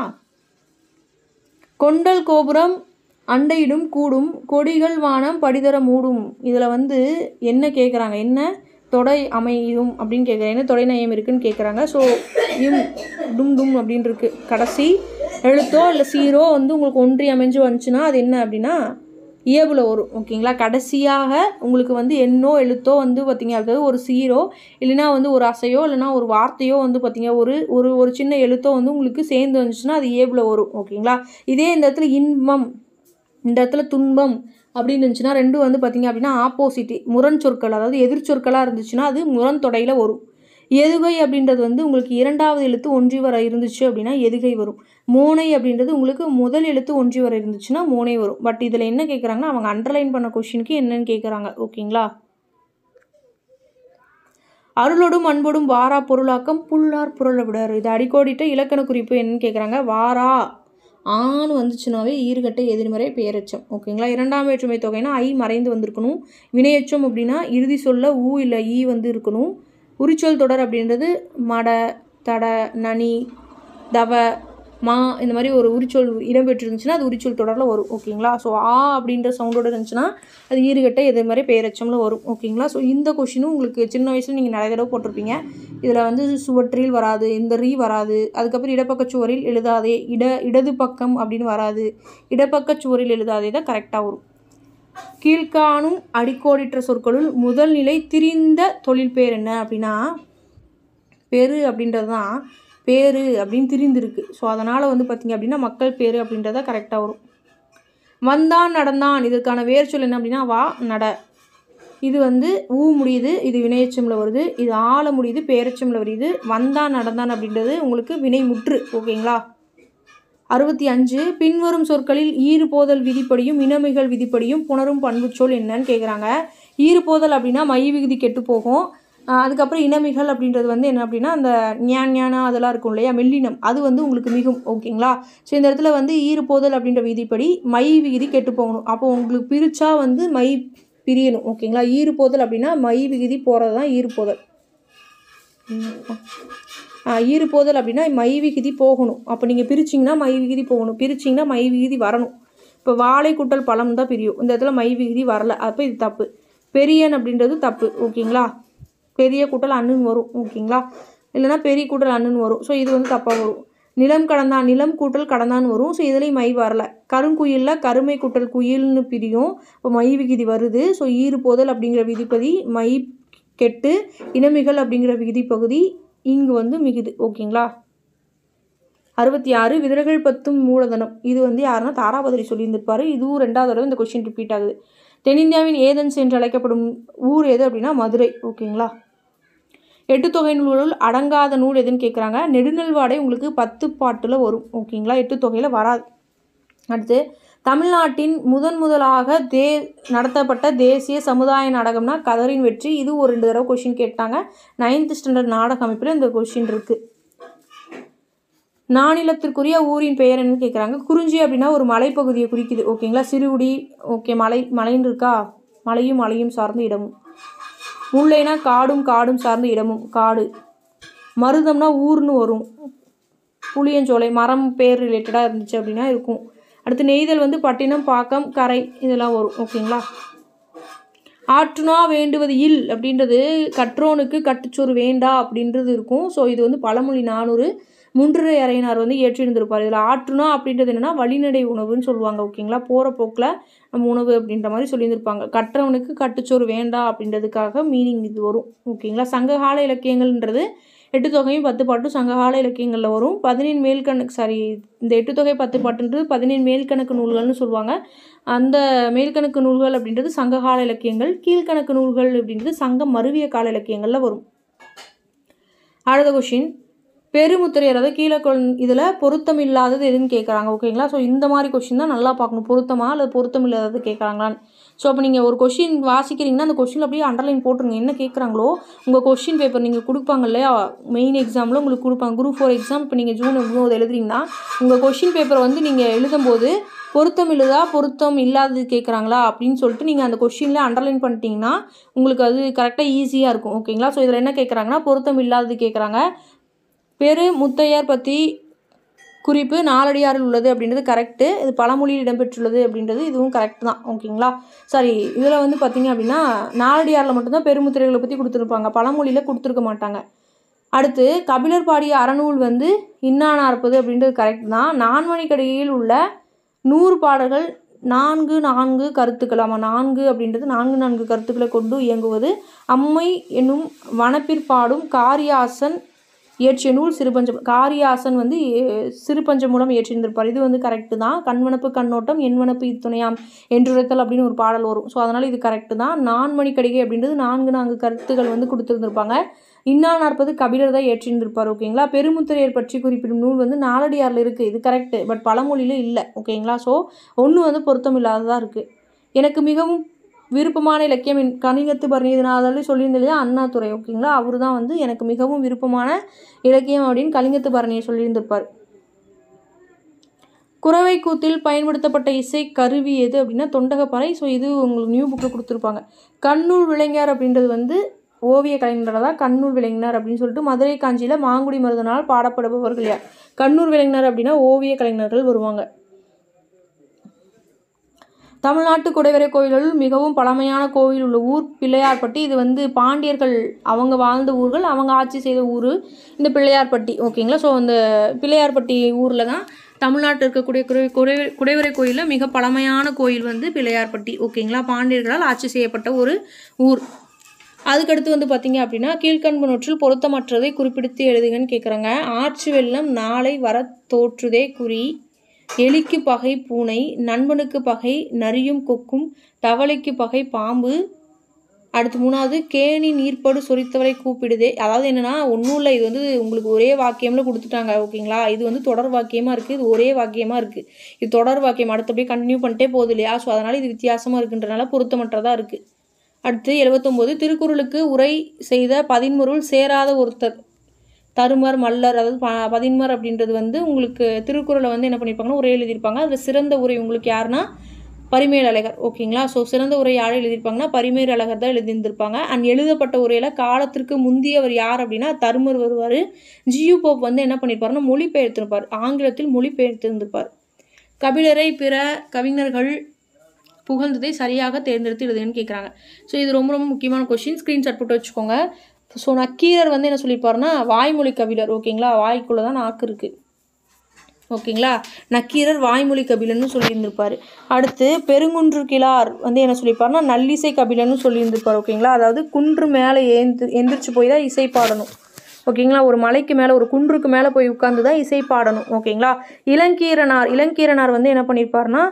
கொண்டல் கோபுரம் அண்டையிடும் கூடும் கொடிகள் வானம் படிதர மூடும் இதில் வந்து என்ன கேட்குறாங்க என்ன தொடை அமையும் அப்படின்னு கேட்குறாங்க என்ன தொடை நயம் இருக்குன்னு கேட்குறாங்க ஸோ இம் டும் டும் அப்படின்னு இருக்கு கடைசி எழுத்தோ இல்லை சீரோ வந்து உங்களுக்கு ஒன்றி அமைஞ்சு வந்துச்சுன்னா அது என்ன அப்படின்னா இயபுல வரும் ஓகேங்களா கடைசியாக உங்களுக்கு வந்து எண்ணோ எழுத்தோ வந்து பார்த்தீங்க அதாவது ஒரு சீரோ இல்லைன்னா வந்து ஒரு அசையோ இல்லைன்னா ஒரு வார்த்தையோ வந்து பார்த்தீங்க ஒரு ஒரு ஒரு சின்ன எழுத்தோ வந்து உங்களுக்கு சேர்ந்து வந்துச்சுன்னா அது ஏபில் வரும் ஓகேங்களா இதே இந்த இடத்துல இன்பம் இந்த இடத்துல துன்பம் அப்படின்னு இருந்துச்சுன்னா ரெண்டும் வந்து பார்த்தீங்க அப்படின்னா ஆப்போசிட் முரண் சொற்கள் அதாவது எதிர் சொற்களாக இருந்துச்சுன்னா அது முரண் தொடையில் வரும் எதுகை அப்படின்றது வந்து உங்களுக்கு இரண்டாவது எழுத்து ஒன்றி வர இருந்துச்சு அப்படின்னா எதுகை வரும் மோனை அப்படின்றது உங்களுக்கு முதல் எழுத்து ஒன்றி வர இருந்துச்சுன்னா மோனை வரும் பட் இதில் என்ன கேட்குறாங்கன்னா அவங்க அண்டர்லைன் பண்ண கொஷினுக்கு என்னன்னு கேட்குறாங்க ஓகேங்களா அருளோடும் அன்போடும் வாரா பொருளாக்கம் புல்லார் புரள விடாரு இது அடிக்கோடிட்ட இலக்கண குறிப்பு என்னன்னு கேட்குறாங்க வாரா ஆண் வந்துச்சுனாவே ஈறுகட்டை எதிர்மறை பெயரெச்சம் ஓகேங்களா இரண்டாம் வேற்றுமை தொகைனா ஐ மறைந்து வந்திருக்கணும் வினையெச்சம் அப்படின்னா இறுதி சொல்ல ஊ இல்லை ஈ வந்து இருக்கணும் உரிச்சொல் தொடர் அப்படின்றது மட தட நனி தவ மா இந்த மாதிரி ஒரு உரிச்சொல் இடம்பெற்று இருந்துச்சுன்னா அது உரிச்சொல் தொடரில் வரும் ஓகேங்களா ஸோ ஆ அப்படின்ற சவுண்டோட இருந்துச்சுன்னா அது ஈறுகட்டை எது மாதிரி பெயரச்சம்ல வரும் ஓகேங்களா ஸோ இந்த கொஷினும் உங்களுக்கு சின்ன வயசில் நீங்கள் நிறைய தடவை போட்டிருப்பீங்க இதில் வந்து சுவற்றில் வராது இந்த ரீ வராது அதுக்கப்புறம் இடப்பக்க சுவரில் எழுதாதே இட இடது பக்கம் அப்படின்னு வராது இடப்பக்க சுவரில் எழுதாதே தான் கரெக்டாக வரும் கீழ்காணும் அடிக்கோடிட்ட சொற்களுள் முதல் நிலை திரிந்த தொழில் பேர் என்ன அப்படின்னா பேரு அப்படின்றது தான் பேரு அப்படின்னு திரிந்திருக்கு ஸோ அதனால் வந்து பார்த்திங்க அப்படின்னா மக்கள் பேர் அப்படின்றத கரெக்டாக வரும் வந்தான் நடந்தான் இதற்கான வேர் சொல் என்ன அப்படின்னா வா நட இது வந்து ஊ முடியுது இது வினையச்சமில் வருது இது ஆள முடியுது பேரச்சமில் வருது வந்தான் நடந்தான் அப்படின்றது உங்களுக்கு வினை முற்று ஓகேங்களா அறுபத்தி அஞ்சு பின்வரும் சொற்களில் ஈறுபோதல் விதிப்படியும் இனமிகள் விதிப்படியும் புணரும் பண்புச்சொல் என்னன்னு கேட்குறாங்க ஈறுபோதல் அப்படின்னா மை விகுதி கெட்டு போகும் ஆஹ் அதுக்கப்புறம் இனமிகள் அப்படின்றது வந்து என்ன அப்படின்னா அந்த ஞான் ஞானா அதெல்லாம் இருக்கும் இல்லையா மெல்லினம் அது வந்து உங்களுக்கு மிகும் ஓகேங்களா ஸோ இந்த இடத்துல வந்து ஈறுபோதல் அப்படின்ற விதிப்படி மை விகுதி கெட்டு போகணும் அப்போ உங்களுக்கு பிரிச்சா வந்து மை பிரியணும் ஓகேங்களா ஈறுபோதல் அப்படின்னா மை விகுதி போகிறது தான் ஈறுபோதல் ஆ, ஈறுபோதல் அப்படின்னா மை விகுதி போகணும் அப்போ நீங்கள் பிரிச்சிங்கன்னா மை விகுதி போகணும் பிரிச்சிங்கன்னா மை விகுதி வரணும் இப்போ வாழை கூட்டல் பழம் தான் பிரியும் இந்த இடத்துல மை விகுதி வரல அப்போ இது தப்பு பெரியன் அப்படின்றது தப்பு ஓகேங்களா பெரிய கூட்டல் அண்ணுன்னு வரும் ஓகேங்களா இல்லைன்னா பெரிய கூட்டல் அண்ணுன்னு வரும் ஸோ இது வந்து தப்பாக வரும் நிலம் கடந்தான் நிலம் கூட்டல் கடந்தான் வரும் ஸோ இதுலேயும் மை வரல கருங்குயிலில் கருமை கூட்டல் குயில்னு பிரியும் இப்போ மை விகுதி வருது ஸோ ஈறுபோதல் அப்படிங்கிற விதிப்பதி மை கெட்டு இனமிகள் அப்படிங்கிற விகுதி பகுதி இங்கு வந்து மிகுது ஓகேங்களா அறுபத்தி ஆறு விதிரைகள் பத்தும் மூலதனம் இது வந்து யாருன்னா தாராபதிரி சொல்லியிருந்திருப்பாரு இதுவும் ரெண்டாவது தடவை இந்த கொஸ்டின் ரிப்பீட் ஆகுது தென்னிந்தியாவின் ஏதென்ஸ் என்று அழைக்கப்படும் ஊர் எது அப்படின்னா மதுரை ஓகேங்களா எட்டு தொகை நூல்களுள் அடங்காத நூல் எதுன்னு கேட்குறாங்க நெடுநல்வாடை உங்களுக்கு பத்து பாட்டில் வரும் ஓகேங்களா எட்டு தொகையில் வராது அடுத்து தமிழ்நாட்டின் முதன் முதலாக தே நடத்தப்பட்ட தேசிய சமுதாய நாடகம்னா கதரின் வெற்றி இது ஒரு ரெண்டு தடவை கொஷின் கேட்டாங்க நைன்த் ஸ்டாண்டர்ட் நாடக அமைப்பில் இந்த கொஷின் இருக்குது நானிலத்திற்குரிய ஊரின் பெயர் என்னன்னு கேட்குறாங்க குறிஞ்சி அப்படின்னா ஒரு மலைப்பகுதியை குறிக்குது ஓகேங்களா சிறுகுடி ஓகே மலை மலைன்னு இருக்கா மலையும் மலையும் சார்ந்த இடமும் முல்லைனா காடும் காடும் சார்ந்த இடமும் காடு மருதம்னா ஊர்னு வரும் புளியஞ்சோலை மரம் பேர் ரிலேட்டடாக இருந்துச்சு அப்படின்னா இருக்கும் அடுத்து நெய்தல் வந்து பட்டினம் பாக்கம் கரை இதெல்லாம் வரும் ஓகேங்களா ஆற்றுனா வேண்டுவது இல் அப்படின்றது கற்றோனுக்கு கட்டுச்சோறு வேண்டா அப்படின்றது இருக்கும் ஸோ இது வந்து பழமொழி நானூறு முன்றுரை அறையினார் வந்து ஏற்றிருந்திருப்பார் இதில் ஆற்றுனா அப்படின்றது என்னென்னா வழிநடை உணவுன்னு சொல்லுவாங்க ஓகேங்களா போகிற போக்கில் நம்ம உணவு அப்படின்ற மாதிரி சொல்லியிருந்திருப்பாங்க கற்றவனுக்கு கட்டுச்சோறு வேண்டா அப்படின்றதுக்காக மீனிங் இது வரும் ஓகேங்களா சங்ககால இலக்கியங்கள்ன்றது எட்டு தொகையும் பத்து பாட்டும் சங்ககால இலக்கியங்களில் வரும் பதினேழு மேல்கணக்கு சாரி இந்த எட்டு தொகை பத்து பாட்டுன்றது பதினேழு மேல்கணக்கு நூல்கள்னு சொல்லுவாங்க அந்த மேல்கணக்கு நூல்கள் அப்படின்றது சங்ககால இலக்கியங்கள் கீழ்கணக்கு நூல்கள் அப்படின்றது சங்கம் மருவிய கால இலக்கியங்களில் வரும் அடுத்த கொஷின் பெருமுத்திரை அதாவது கீழே இதில் பொருத்தம் இல்லாதது எதுன்னு கேட்குறாங்க ஓகேங்களா ஸோ இந்த மாதிரி கொஷின் தான் நல்லா பார்க்கணும் பொருத்தமா அல்லது பொருத்தம் இல்லாதது கேட்குறாங்களான்னு ஸோ அப்போ நீங்கள் ஒரு கொஷின் வாசிக்கிறீங்கன்னா அந்த கொஷின் அப்படியே அண்டர்லைன் போட்டுருங்க என்ன கேட்குறாங்களோ உங்கள் கொஷின் பேப்பர் நீங்கள் கொடுப்பாங்க இல்லையா மெயின் எக்ஸாமில் உங்களுக்கு கொடுப்பாங்க குரூப் ஃபோர் எக்ஸாம் இப்போ நீங்கள் ஜூன் ஒன்பது எழுதுறீங்கன்னா உங்கள் கொஷின் பேப்பரை வந்து நீங்கள் எழுதும்போது பொருத்தம் இல்லதா பொருத்தம் இல்லாதது கேட்குறாங்களா அப்படின்னு சொல்லிட்டு நீங்கள் அந்த கொஷினில் அண்டர்லைன் பண்ணிட்டீங்கன்னா உங்களுக்கு அது கரெக்டாக ஈஸியாக இருக்கும் ஓகேங்களா ஸோ இதில் என்ன கேட்குறாங்கன்னா பொருத்தம் இல்லாதது கேட்குறாங்க பெரு முத்தையர் பற்றி குறிப்பு நாலடியாரில் உள்ளது அப்படின்றது கரெக்டு இது பழமொழியில் இடம்பெற்றுள்ளது அப்படின்றது இதுவும் கரெக்ட் தான் ஓகேங்களா சாரி இதில் வந்து பார்த்தீங்க அப்படின்னா நாலடியாரில் மட்டும்தான் பெருமுத்திரைகளை பற்றி கொடுத்துருப்பாங்க பழமொழியில் கொடுத்துருக்க மாட்டாங்க அடுத்து கபிலர் பாடிய அறநூல் வந்து இன்னானா இருப்பது அப்படின்றது கரெக்ட் தான் நான்மணிக்கடிகையில் உள்ள நூறு பாடல்கள் நான்கு நான்கு கருத்துக்கள் ஆமாம் நான்கு அப்படின்றது நான்கு நான்கு கருத்துக்களை கொண்டு இயங்குவது அம்மை என்னும் வனப்பிற்பாடும் காரியாசன் இயற்றிய நூல் சிறுபஞ்சம் காரியாசன் வந்து எ- சிறுபஞ்சம் மூலம் இயற்றியிருந்திருப்பார் இது வந்து கரெக்டு தான் கண்வனப்பு கண்ணோட்டம் எண்வனப்பு இத்துணையாம் என்றுரைத்தல் அப்படின்னு ஒரு பாடல் வரும் ஸோ அதனால் இது கரெக்டு தான் நான்மணிக்கடிகை அப்படின்றது நான்கு நான்கு கருத்துக்கள் வந்து கொடுத்துருந்துருப்பாங்க இன்னா நாற்பது கபிலர் தான் ஏற்றிருந்திருப்பார் ஓகேங்களா பெருமுத்திரையர் பற்றி குறிப்பிடும் நூல் வந்து நாலடியாரில் இருக்குது இது கரெக்டு பட் பழமொழியில் இல்லை ஓகேங்களா ஸோ ஒன்று வந்து பொருத்தம் இல்லாததாக இருக்குது எனக்கு மிகவும் விருப்பமான இலக்கியம் என் கணிகத்து பரணி இது நான் அதில் சொல்லியிருந்தேன் இல்லையா அண்ணாதுரை ஓகேங்களா அவர் தான் வந்து எனக்கு மிகவும் விருப்பமான இலக்கியம் அப்படின்னு கலிங்கத்து பரணியை சொல்லியிருந்திருப்பார் குறவை கூத்தில் பயன்படுத்தப்பட்ட இசை கருவி எது அப்படின்னா தொண்டகப்பறை ஸோ இது உங்களுக்கு நியூ புக்கில் கொடுத்துருப்பாங்க கண்ணூர் விளைஞர் அப்படின்றது வந்து ஓவிய கலைஞர் தான் கண்ணூர் விளைஞர் அப்படின்னு சொல்லிட்டு மதுரை காஞ்சியில் மாங்குடி மருதனால் பாடப்படுபவர்கள் யார் கண்ணூர் விளைஞர் அப்படின்னா ஓவிய கலைஞர்கள் வருவாங்க தமிழ்நாட்டு குடைவரை கோயில்களில் மிகவும் பழமையான கோவில் உள்ள ஊர் பிள்ளையார்பட்டி இது வந்து பாண்டியர்கள் அவங்க வாழ்ந்த ஊர்கள் அவங்க ஆட்சி செய்த ஊர் இந்த பிள்ளையார்பட்டி ஓகேங்களா ஸோ அந்த பிள்ளையார்பட்டி ஊரில் தான் தமிழ்நாட்டில் இருக்கக்கூடிய குடை குடை குடைவரை கோயிலில் மிக பழமையான கோயில் வந்து பிள்ளையார்பட்டி ஓகேங்களா பாண்டியர்களால் ஆட்சி செய்யப்பட்ட ஒரு ஊர் அதுக்கடுத்து வந்து பார்த்தீங்க அப்படின்னா கீழ்கண்பு நூற்றில் பொருத்தமற்றதை குறிப்பிடுத்து எழுதுங்கன்னு கேட்குறாங்க ஆற்று வெள்ளம் நாளை வர தோற்றுதே குறி எலிக்கு பகை பூனை நண்பனுக்கு பகை நரியும் கொக்கும் தவளைக்கு பகை பாம்பு அடுத்து மூணாவது கேணி நீர்ப்படு சொரித்தவரை கூப்பிடுதே அதாவது என்னன்னா ஒன்றும் இல்லை இது வந்து உங்களுக்கு ஒரே வாக்கியம்ல கொடுத்துட்டாங்க ஓகேங்களா இது வந்து தொடர் வாக்கியமாக இருக்குது இது ஒரே வாக்கியமாக இருக்குது இது தொடர் வாக்கியம் அடுத்தபடியே கண்டினியூ பண்ணிட்டே போகுது இல்லையா ஸோ அதனால் இது வித்தியாசமாக இருக்குன்றனால பொருத்தமற்றதாக இருக்குது அடுத்து எழுபத்தொம்போது திருக்குறளுக்கு உரை செய்த பதின்மருள் சேராத ஒருத்தர் தருமர் மல்லர் அதாவது ப பதின்மர் அப்படின்றது வந்து உங்களுக்கு திருக்குறளை வந்து என்ன பண்ணியிருப்பாங்கன்னா உரை எழுதியிருப்பாங்க அதில் சிறந்த உரை உங்களுக்கு யாருன்னா பரிமேல் அழகர் ஓகேங்களா ஸோ சிறந்த உரை யார் எழுதியிருப்பாங்கன்னா பரிமேல் அழகர் தான் எழுதியிருந்திருப்பாங்க அண்ட் எழுதப்பட்ட உரையில் காலத்திற்கு முந்தியவர் யார் அப்படின்னா தருமர் வருவார் ஜியு போப் வந்து என்ன பண்ணியிருப்பாருன்னா மொழிபெயர்த்திருப்பார் ஆங்கிலத்தில் மொழிபெயர்த்திருந்திருப்பார் கபிலரை பிற கவிஞர்கள் புகழ்ந்ததை சரியாக தேர்ந்தெடுத்து எழுதுன்னு கேட்குறாங்க ஸோ இது ரொம்ப ரொம்ப முக்கியமான கொஷின் ஸ்க்ரீன்ஷாட் போட்டு வச்சுக்கோங்க ஸோ நக்கீரர் வந்து என்ன சொல்லியிருப்பாருன்னா வாய்மொழி கபிலர் ஓகேங்களா வாய்க்குள்ளே தான் நாக்கு இருக்குது ஓகேங்களா நக்கீரர் வாய்மொழி கபிலன்னு சொல்லியிருந்திருப்பார் அடுத்து பெருங்குன்று கிளார் வந்து என்ன சொல்லியிருப்பாருன்னா நல்லிசை கபிலன்னு சொல்லியிருந்திருப்பார் ஓகேங்களா அதாவது குன்று மேலே ஏந்து எந்திரிச்சு போய் தான் இசை பாடணும் ஓகேங்களா ஒரு மலைக்கு மேலே ஒரு குன்றுக்கு மேலே போய் உட்காந்து தான் இசை பாடணும் ஓகேங்களா இளங்கீரனார் இளங்கீரனார் வந்து என்ன பண்ணியிருப்பாருன்னா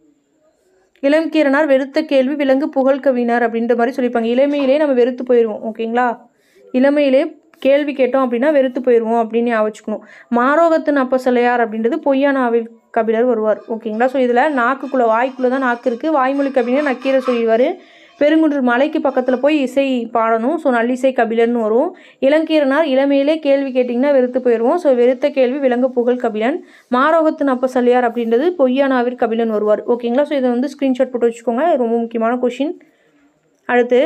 இளங்கீரனார் வெறுத்த கேள்வி விலங்கு புகழ் கவிஞர் அப்படின்ற மாதிரி சொல்லியிருப்பாங்க இளமையிலே நம்ம வெறுத்து போயிடுவோம் ஓகேங்களா இளமையிலே கேள்வி கேட்டோம் அப்படின்னா வெறுத்து போயிடுவோம் அப்படின்னு ஞாபகம் வச்சுக்கணும் மாரோகத்தின் அப்ப சிலையார் அப்படின்றது பொய்யானாவில் கபிலர் வருவார் ஓகேங்களா ஸோ இதில் நாக்குக்குள்ளே வாய்க்குள்ளே தான் நாக்கு இருக்குது வாய்மொழி கபிலர் நக்கீரை சொல்லிடுவார் பெருங்குன்று மலைக்கு பக்கத்தில் போய் இசை பாடணும் ஸோ நல்லிசை கபிலன்னு வரும் இளங்கீரனார் இளமையிலே கேள்வி கேட்டிங்கன்னா வெறுத்து போயிடுவோம் ஸோ வெறுத்த கேள்வி விலங்கு புகழ் கபிலன் மாரோகத்தின் அப்ப சல்லியார் அப்படின்றது பொய்யானாவிற் கபிலன் வருவார் ஓகேங்களா ஸோ இதை வந்து ஸ்க்ரீன்ஷாட் போட்டு வச்சுக்கோங்க இது ரொம்ப முக்கியமான கொஷின் அடுத்து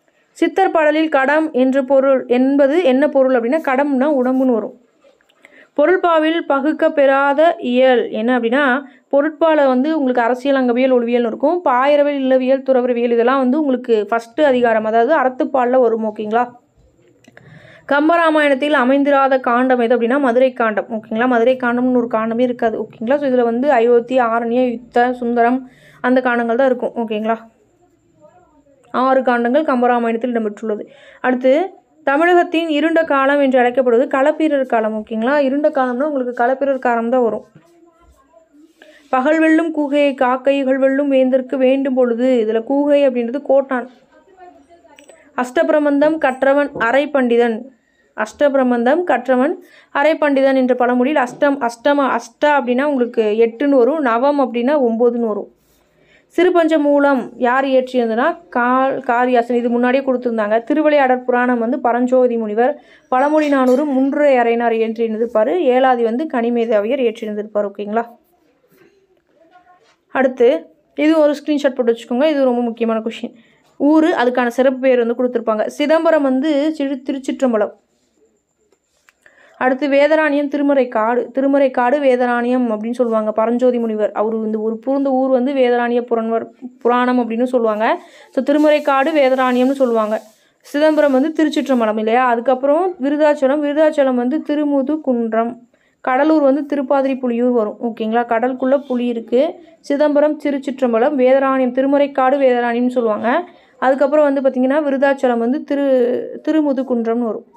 சித்தர் பாடலில் கடம் என்று பொருள் என்பது என்ன பொருள் அப்படின்னா கடம்னா உடம்புன்னு வரும் பொருட்பாவில் பகுக்க பெறாத இயல் என்ன அப்படின்னா பொருட்பாலை வந்து உங்களுக்கு அரசியல் அங்கவியல் ஒளிவியல் இருக்கும் பாயிரவியல் இல்லவியல் துறவரவியல் இதெல்லாம் வந்து உங்களுக்கு ஃபஸ்ட்டு அதிகாரம் அதாவது அறத்துப்பாலில் வரும் ஓகேங்களா கம்பராமாயணத்தில் அமைந்திராத காண்டம் எது அப்படின்னா மதுரை காண்டம் ஓகேங்களா மதுரை காண்டம்னு ஒரு காண்டமே இருக்காது ஓகேங்களா ஸோ இதில் வந்து அயோத்தி ஆரண்ய யுத்த சுந்தரம் அந்த காண்டங்கள் தான் இருக்கும் ஓகேங்களா ஆறு காண்டங்கள் கம்பராமாயணத்தில் இடம்பெற்றுள்ளது அடுத்து தமிழகத்தின் இருண்ட காலம் என்று அழைக்கப்படுவது களப்பிரர் காலம் ஓகேங்களா இருண்ட காலம்னா உங்களுக்கு களப்பிரர் காலம் தான் வரும் பகல் வெல்லும் கூகையை காக்கைகள் வெல்லும் வேந்தற்கு வேண்டும் பொழுது இதில் கூகை அப்படின்றது கோட்டான் அஷ்டபிரமந்தம் கற்றவன் அரை பண்டிதன் அஷ்டபிரமந்தம் கற்றவன் அரை பண்டிதன் என்ற பழமொழியில் அஷ்டம் அஷ்டம அஷ்ட அப்படின்னா உங்களுக்கு எட்டுன்னு வரும் நவம் அப்படின்னா ஒம்போதுன்னு வரும் சிறுபஞ்ச மூலம் யார் இயற்றியதுன்னா கால் காரியாசன் இது முன்னாடியே கொடுத்துருந்தாங்க திருவிளையாடற் புராணம் வந்து பரஞ்சோதி முனிவர் பழமொழி நானூறு முன்றுரை அறையினார் இயற்றியிருந்திருப்பார் ஏழாதி வந்து கனிமேதாவியர் இயற்றியிருந்திருப்பார் ஓகேங்களா அடுத்து இது ஒரு ஸ்க்ரீன்ஷாட் போட்டு வச்சுக்கோங்க இது ரொம்ப முக்கியமான கொஷின் ஊர் அதுக்கான சிறப்பு பேர் வந்து கொடுத்துருப்பாங்க சிதம்பரம் வந்து சிறு திருச்சிற்றம்பலம் அடுத்து வேதராணியம் திருமறைக்காடு திருமறைக்காடு வேதராணியம் அப்படின்னு சொல்லுவாங்க பரஞ்சோதி முனிவர் அவர் இந்த ஒரு புகுந்த ஊர் வந்து வேதராணிய புறன்வர் புராணம் அப்படின்னு சொல்லுவாங்க ஸோ திருமறைக்காடு வேதராணியம்னு சொல்லுவாங்க சிதம்பரம் வந்து திருச்சிற்றம்பலம் இல்லையா அதுக்கப்புறம் விருதாச்சலம் விருதாச்சலம் வந்து திருமுது குன்றம் கடலூர் வந்து திருப்பாதிரி புலியூர் வரும் ஓகேங்களா கடலுக்குள்ளே புலி இருக்குது சிதம்பரம் திருச்சிற்றம்பலம் வேதராணியம் திருமறைக்காடு வேதராணியம்னு சொல்லுவாங்க அதுக்கப்புறம் வந்து பார்த்திங்கன்னா விருதாச்சலம் வந்து திரு திருமுதுகுன்றம்னு வரும்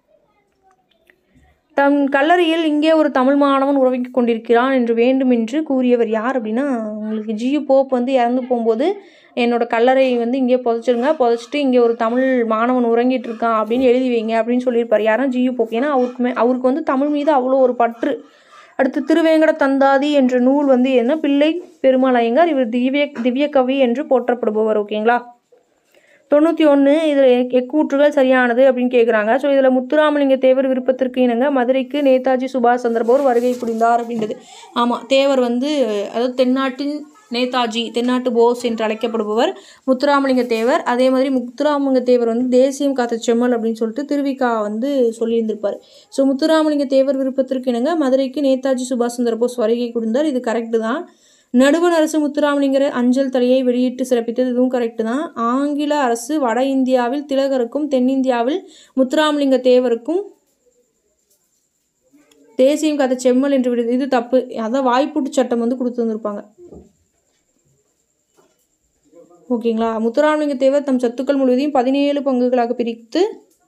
தம் கல்லறையில் இங்கே ஒரு தமிழ் மாணவன் உறவிக் கொண்டிருக்கிறான் என்று வேண்டுமென்று கூறியவர் யார் அப்படின்னா உங்களுக்கு ஜியு போப் வந்து இறந்து போகும்போது என்னோட கல்லறை வந்து இங்கே புதைச்சிருங்க புதைச்சிட்டு இங்கே ஒரு தமிழ் மாணவன் உறங்கிட்டு இருக்கான் அப்படின்னு எழுதி வைங்க அப்படின்னு சொல்லியிருப்பார் யாரும் ஜியு போப் ஏன்னா அவருக்குமே அவருக்கு வந்து தமிழ் மீது அவ்வளோ ஒரு பற்று அடுத்து திருவேங்கட தந்தாதி என்ற நூல் வந்து என்ன பிள்ளை பெருமாள் ஐயங்கார் இவர் திவ்ய திவ்ய கவி என்று போற்றப்படுபவர் ஓகேங்களா தொண்ணூற்றி ஒன்று இதில் எக்கூற்றுகள் சரியானது அப்படின்னு கேட்குறாங்க ஸோ இதில் முத்துராமலிங்க தேவர் விருப்பத்திற்கு இணங்க மதுரைக்கு நேதாஜி சுபாஷ் சந்திரபோஸ் வருகை புரிந்தார் அப்படின்றது ஆமாம் தேவர் வந்து அதாவது தென்னாட்டின் நேதாஜி தென்னாட்டு போஸ் என்று அழைக்கப்படுபவர் முத்துராமலிங்க தேவர் அதே மாதிரி முத்துராமலிங்க தேவர் வந்து தேசியம் காத்த செம்மல் அப்படின்னு சொல்லிட்டு திருவிக்கா வந்து சொல்லியிருந்திருப்பார் ஸோ முத்துராமலிங்க தேவர் விருப்பத்திற்கு இணங்க மதுரைக்கு நேதாஜி சுபாஷ் சந்திரபோஸ் வருகை புரிந்தார் இது கரெக்டு தான் நடுவண் அரசு முத்துராமலிங்கர் அஞ்சல் தலையை வெளியிட்டு சிறப்பித்தது இதுவும் கரெக்டு தான் ஆங்கில அரசு வட இந்தியாவில் திலகருக்கும் தென்னிந்தியாவில் முத்துராமலிங்க தேவருக்கும் தேசியம் கதை செம்மல் என்று விடுது இது தப்பு அதான் வாய்ப்பூட்டு சட்டம் வந்து கொடுத்து வந்திருப்பாங்க ஓகேங்களா முத்துராமலிங்க தேவர் தம் சொத்துக்கள் முழுவதையும் பதினேழு பங்குகளாக பிரித்து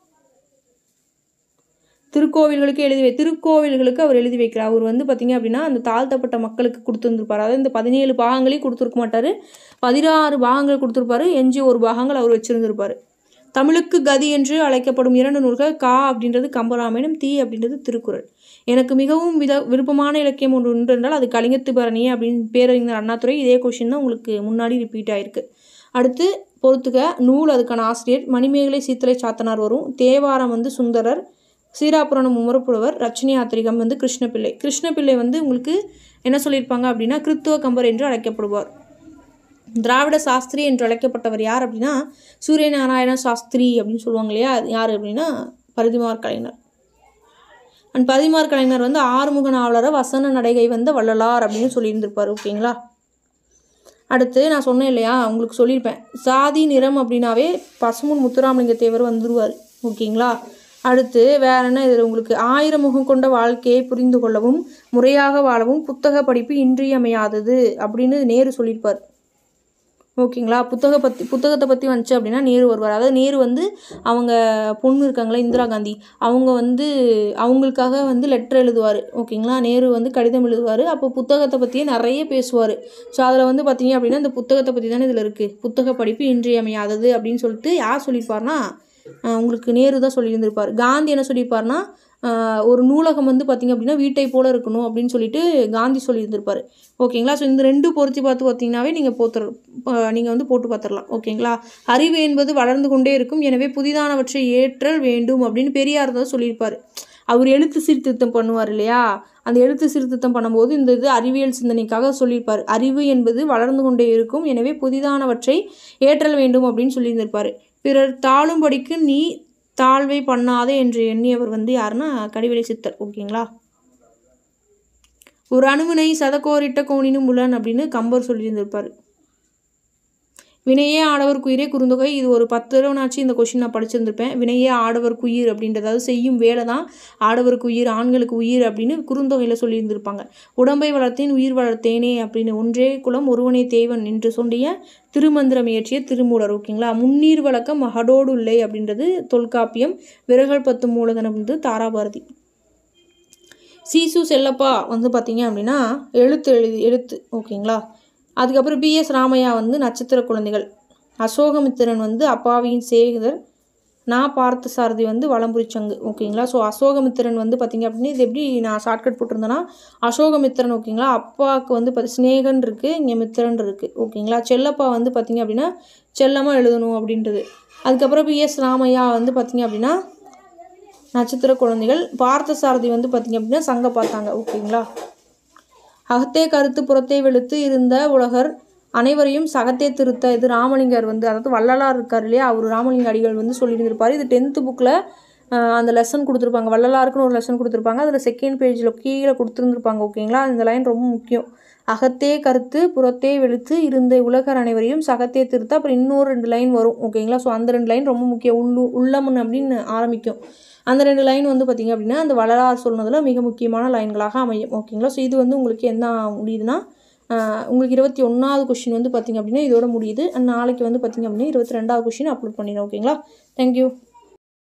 திருக்கோவில்களுக்கு எழுதி வை திருக்கோவில்களுக்கு அவர் எழுதி வைக்கிறார் அவர் வந்து பார்த்திங்க அப்படின்னா அந்த தாழ்த்தப்பட்ட மக்களுக்கு கொடுத்துருந்துருப்பார் அதாவது இந்த பதினேழு பாகங்களையும் கொடுத்துருக்க மாட்டார் பதினாறு பாகங்கள் கொடுத்துருப்பாரு எஞ்சி ஒரு பாகங்கள் அவர் வச்சுருந்துருப்பார் தமிழுக்கு கதி என்று அழைக்கப்படும் இரண்டு நூல்கள் கா அப்படின்றது கம்பராமாயணம் தீ அப்படின்றது திருக்குறள் எனக்கு மிகவும் வித விருப்பமான இலக்கியம் ஒன்று உண்டு என்றால் அது கலிங்கத்து பரணி அப்படின்னு பேரறிஞர் அண்ணாதுரை இதே கொஷின் தான் உங்களுக்கு முன்னாடி ரிப்பீட் ஆயிருக்கு அடுத்து பொறுத்துக்க நூல் அதுக்கான ஆசிரியர் மணிமேகலை சீத்தலை சாத்தனார் வரும் தேவாரம் வந்து சுந்தரர் சீராபுராணம் உமரப்புலவர் ரச்சனை யாத்திரிகம் வந்து கிருஷ்ணபிள்ளை கிருஷ்ணபிள்ளை வந்து உங்களுக்கு என்ன சொல்லியிருப்பாங்க அப்படின்னா கிறித்துவ கம்பர் என்று அழைக்கப்படுவார் திராவிட சாஸ்திரி என்று அழைக்கப்பட்டவர் யார் அப்படின்னா சூரியநாராயண சாஸ்திரி அப்படின்னு சொல்லுவாங்க இல்லையா அது யார் அப்படின்னா பரிதிமார் கலைஞர் அண்ட் பரிதிமார் கலைஞர் வந்து ஆறுமுக நாவலரை வசன நடைகை வந்த வள்ளலார் அப்படின்னு சொல்லியிருந்திருப்பார் ஓகேங்களா அடுத்து நான் சொன்னேன் இல்லையா உங்களுக்கு சொல்லியிருப்பேன் சாதி நிறம் அப்படின்னாவே பசுமுன் முத்துராமலிங்க தேவர் வந்துருவார் ஓகேங்களா அடுத்து வேற என்ன இதில் உங்களுக்கு ஆயிரம் முகம் கொண்ட வாழ்க்கையை புரிந்து கொள்ளவும் முறையாக வாழவும் புத்தக படிப்பு இன்றியமையாதது அப்படின்னு நேரு சொல்லியிருப்பார் ஓகேங்களா புத்தக பற்றி புத்தகத்தை பற்றி வந்துச்சு அப்படின்னா நேரு வருவார் அதாவது நேரு வந்து அவங்க பொண்ணு இருக்காங்களா இந்திரா காந்தி அவங்க வந்து அவங்களுக்காக வந்து லெட்டர் எழுதுவார் ஓகேங்களா நேரு வந்து கடிதம் எழுதுவார் அப்போ புத்தகத்தை பற்றியே நிறைய பேசுவார் ஸோ அதில் வந்து பார்த்தீங்க அப்படின்னா இந்த புத்தகத்தை பற்றி தானே இதில் இருக்குது புத்தக படிப்பு இன்றியமையாதது அப்படின்னு சொல்லிட்டு யார் சொல்லியிருப்பார்னா ஆஹ் உங்களுக்கு நேரு தான் சொல்லியிருந்திருப்பார் காந்தி என்ன சொல்லியிருப்பார்னா ஆஹ் ஒரு நூலகம் வந்து பார்த்திங்க அப்படின்னா வீட்டை போல இருக்கணும் அப்படின்னு சொல்லிட்டு காந்தி சொல்லியிருந்திருப்பார் ஓகேங்களா ஸோ இந்த ரெண்டு பொருத்தி பார்த்து பார்த்தீங்கன்னாவே நீங்கள் போத்துற நீங்கள் வந்து போட்டு பார்த்துடலாம் ஓகேங்களா அறிவு என்பது வளர்ந்து கொண்டே இருக்கும் எனவே புதிதானவற்றை ஏற்றல் வேண்டும் அப்படின்னு பெரியார் தான் சொல்லியிருப்பார் அவர் எழுத்து சீர்திருத்தம் பண்ணுவார் இல்லையா அந்த எழுத்து சீர்திருத்தம் பண்ணும்போது இந்த இது அறிவியல் சிந்தனைக்காக சொல்லியிருப்பார் அறிவு என்பது வளர்ந்து கொண்டே இருக்கும் எனவே புதிதானவற்றை ஏற்றல் வேண்டும் அப்படின்னு சொல்லியிருந்திருப்பார் பிறர் தாழும்படிக்கு நீ தாழ்வை பண்ணாதே என்று எண்ணியவர் வந்து யாருன்னா கடிவெளி சித்தர் ஓகேங்களா ஒரு அணுவினை சதக்கோரிட்ட கோணினும் உளன் அப்படின்னு கம்பர் சொல்லியிருந்திருப்பார் வினையே ஆடவர் குயிரே குறுந்தொகை இது ஒரு பத்து தடவை நாச்சு இந்த கொஷின் நான் படிச்சிருந்திருப்பேன் வினையே ஆடவர் குயிர் அப்படின்றது அதாவது செய்யும் வேலை தான் ஆடவருக்கு உயிர் ஆண்களுக்கு உயிர் அப்படின்னு குறுந்தொகையில் சொல்லியிருந்திருப்பாங்க உடம்பை வளர்த்தேன் உயிர் வளர்த்தேனே அப்படின்னு ஒன்றே குலம் ஒருவனே தேவன் என்று சொல்லிய திருமந்திரம் இயற்றிய திருமூலர் ஓகேங்களா முன்னீர் வழக்கம் மகடோடு இல்லை அப்படின்றது தொல்காப்பியம் விரகல் பத்து மூலதனம் வந்து தாராபாரதி சீசு செல்லப்பா வந்து பார்த்தீங்க அப்படின்னா எழுத்து எழுதி எழுத்து ஓகேங்களா அதுக்கப்புறம் பிஎஸ் ராமையா வந்து நட்சத்திர குழந்தைகள் அசோகமித்திரன் வந்து அப்பாவியின் சேகர் நான் பார்த்த சாரதி வந்து வளம்புரிச்சங்கு ஓகேங்களா ஸோ அசோகமித்திரன் வந்து பார்த்திங்க அப்படின்னா இது எப்படி நான் ஷார்ட்கட் போட்டிருந்தேன்னா அசோகமித்திரன் ஓகேங்களா அப்பாவுக்கு வந்து பார்த்தி ஸ்னேகன் இருக்குது இங்கே மித்திரன் இருக்குது ஓகேங்களா செல்லப்பா வந்து பார்த்திங்க அப்படின்னா செல்லமாக எழுதணும் அப்படின்றது அதுக்கப்புறம் பிஎஸ் ராமையா வந்து பார்த்திங்க அப்படின்னா நட்சத்திர குழந்தைகள் பார்த்த சாரதி வந்து பார்த்திங்க அப்படின்னா சங்க பார்த்தாங்க ஓகேங்களா அகத்தே கருத்து புறத்தே வெளுத்து இருந்த உலகர் அனைவரையும் சகத்தே திருத்த இது ராமலிங்கர் வந்து அதாவது வள்ளலார் இருக்கார் இல்லையா அவர் ராமலிங்க அடிகள் வந்து சொல்லியிருந்திருப்பார் இது டென்த்து புக்கில் அந்த லெசன் கொடுத்துருப்பாங்க வள்ளலாருக்குன்னு ஒரு லெசன் கொடுத்துருப்பாங்க அதில் செகண்ட் பேஜில் கீழே கொடுத்துருந்துருப்பாங்க ஓகேங்களா இந்த லைன் ரொம்ப முக்கியம் அகத்தே கருத்து புறத்தே வெளுத்து இருந்த உலகர் அனைவரையும் சகத்தே திருத்த அப்புறம் இன்னொரு ரெண்டு லைன் வரும் ஓகேங்களா ஸோ அந்த ரெண்டு லைன் ரொம்ப முக்கியம் உள்ளு உள்ளமன் அப்படின்னு ஆரம்பிக்கும் அந்த ரெண்டு லைன் வந்து பார்த்திங்க அப்படின்னா அந்த வள்ளலார் சொன்னதில் மிக முக்கியமான லைன்களாக அமையும் ஓகேங்களா ஸோ இது வந்து உங்களுக்கு என்ன முடியுதுன்னா ஆஹ் உங்களுக்கு இருபத்தி ஒன்றாவது கொஷின் வந்து பார்த்திங்க அப்படின்னா இதோட முடியுது நாளைக்கு வந்து பார்த்திங்க அப்படின்னா இருபத்தி ரெண்டாவது கொஷின் அப்லோட் பண்ணிடுறேன் ஓகேங்களா தேங்க்யூ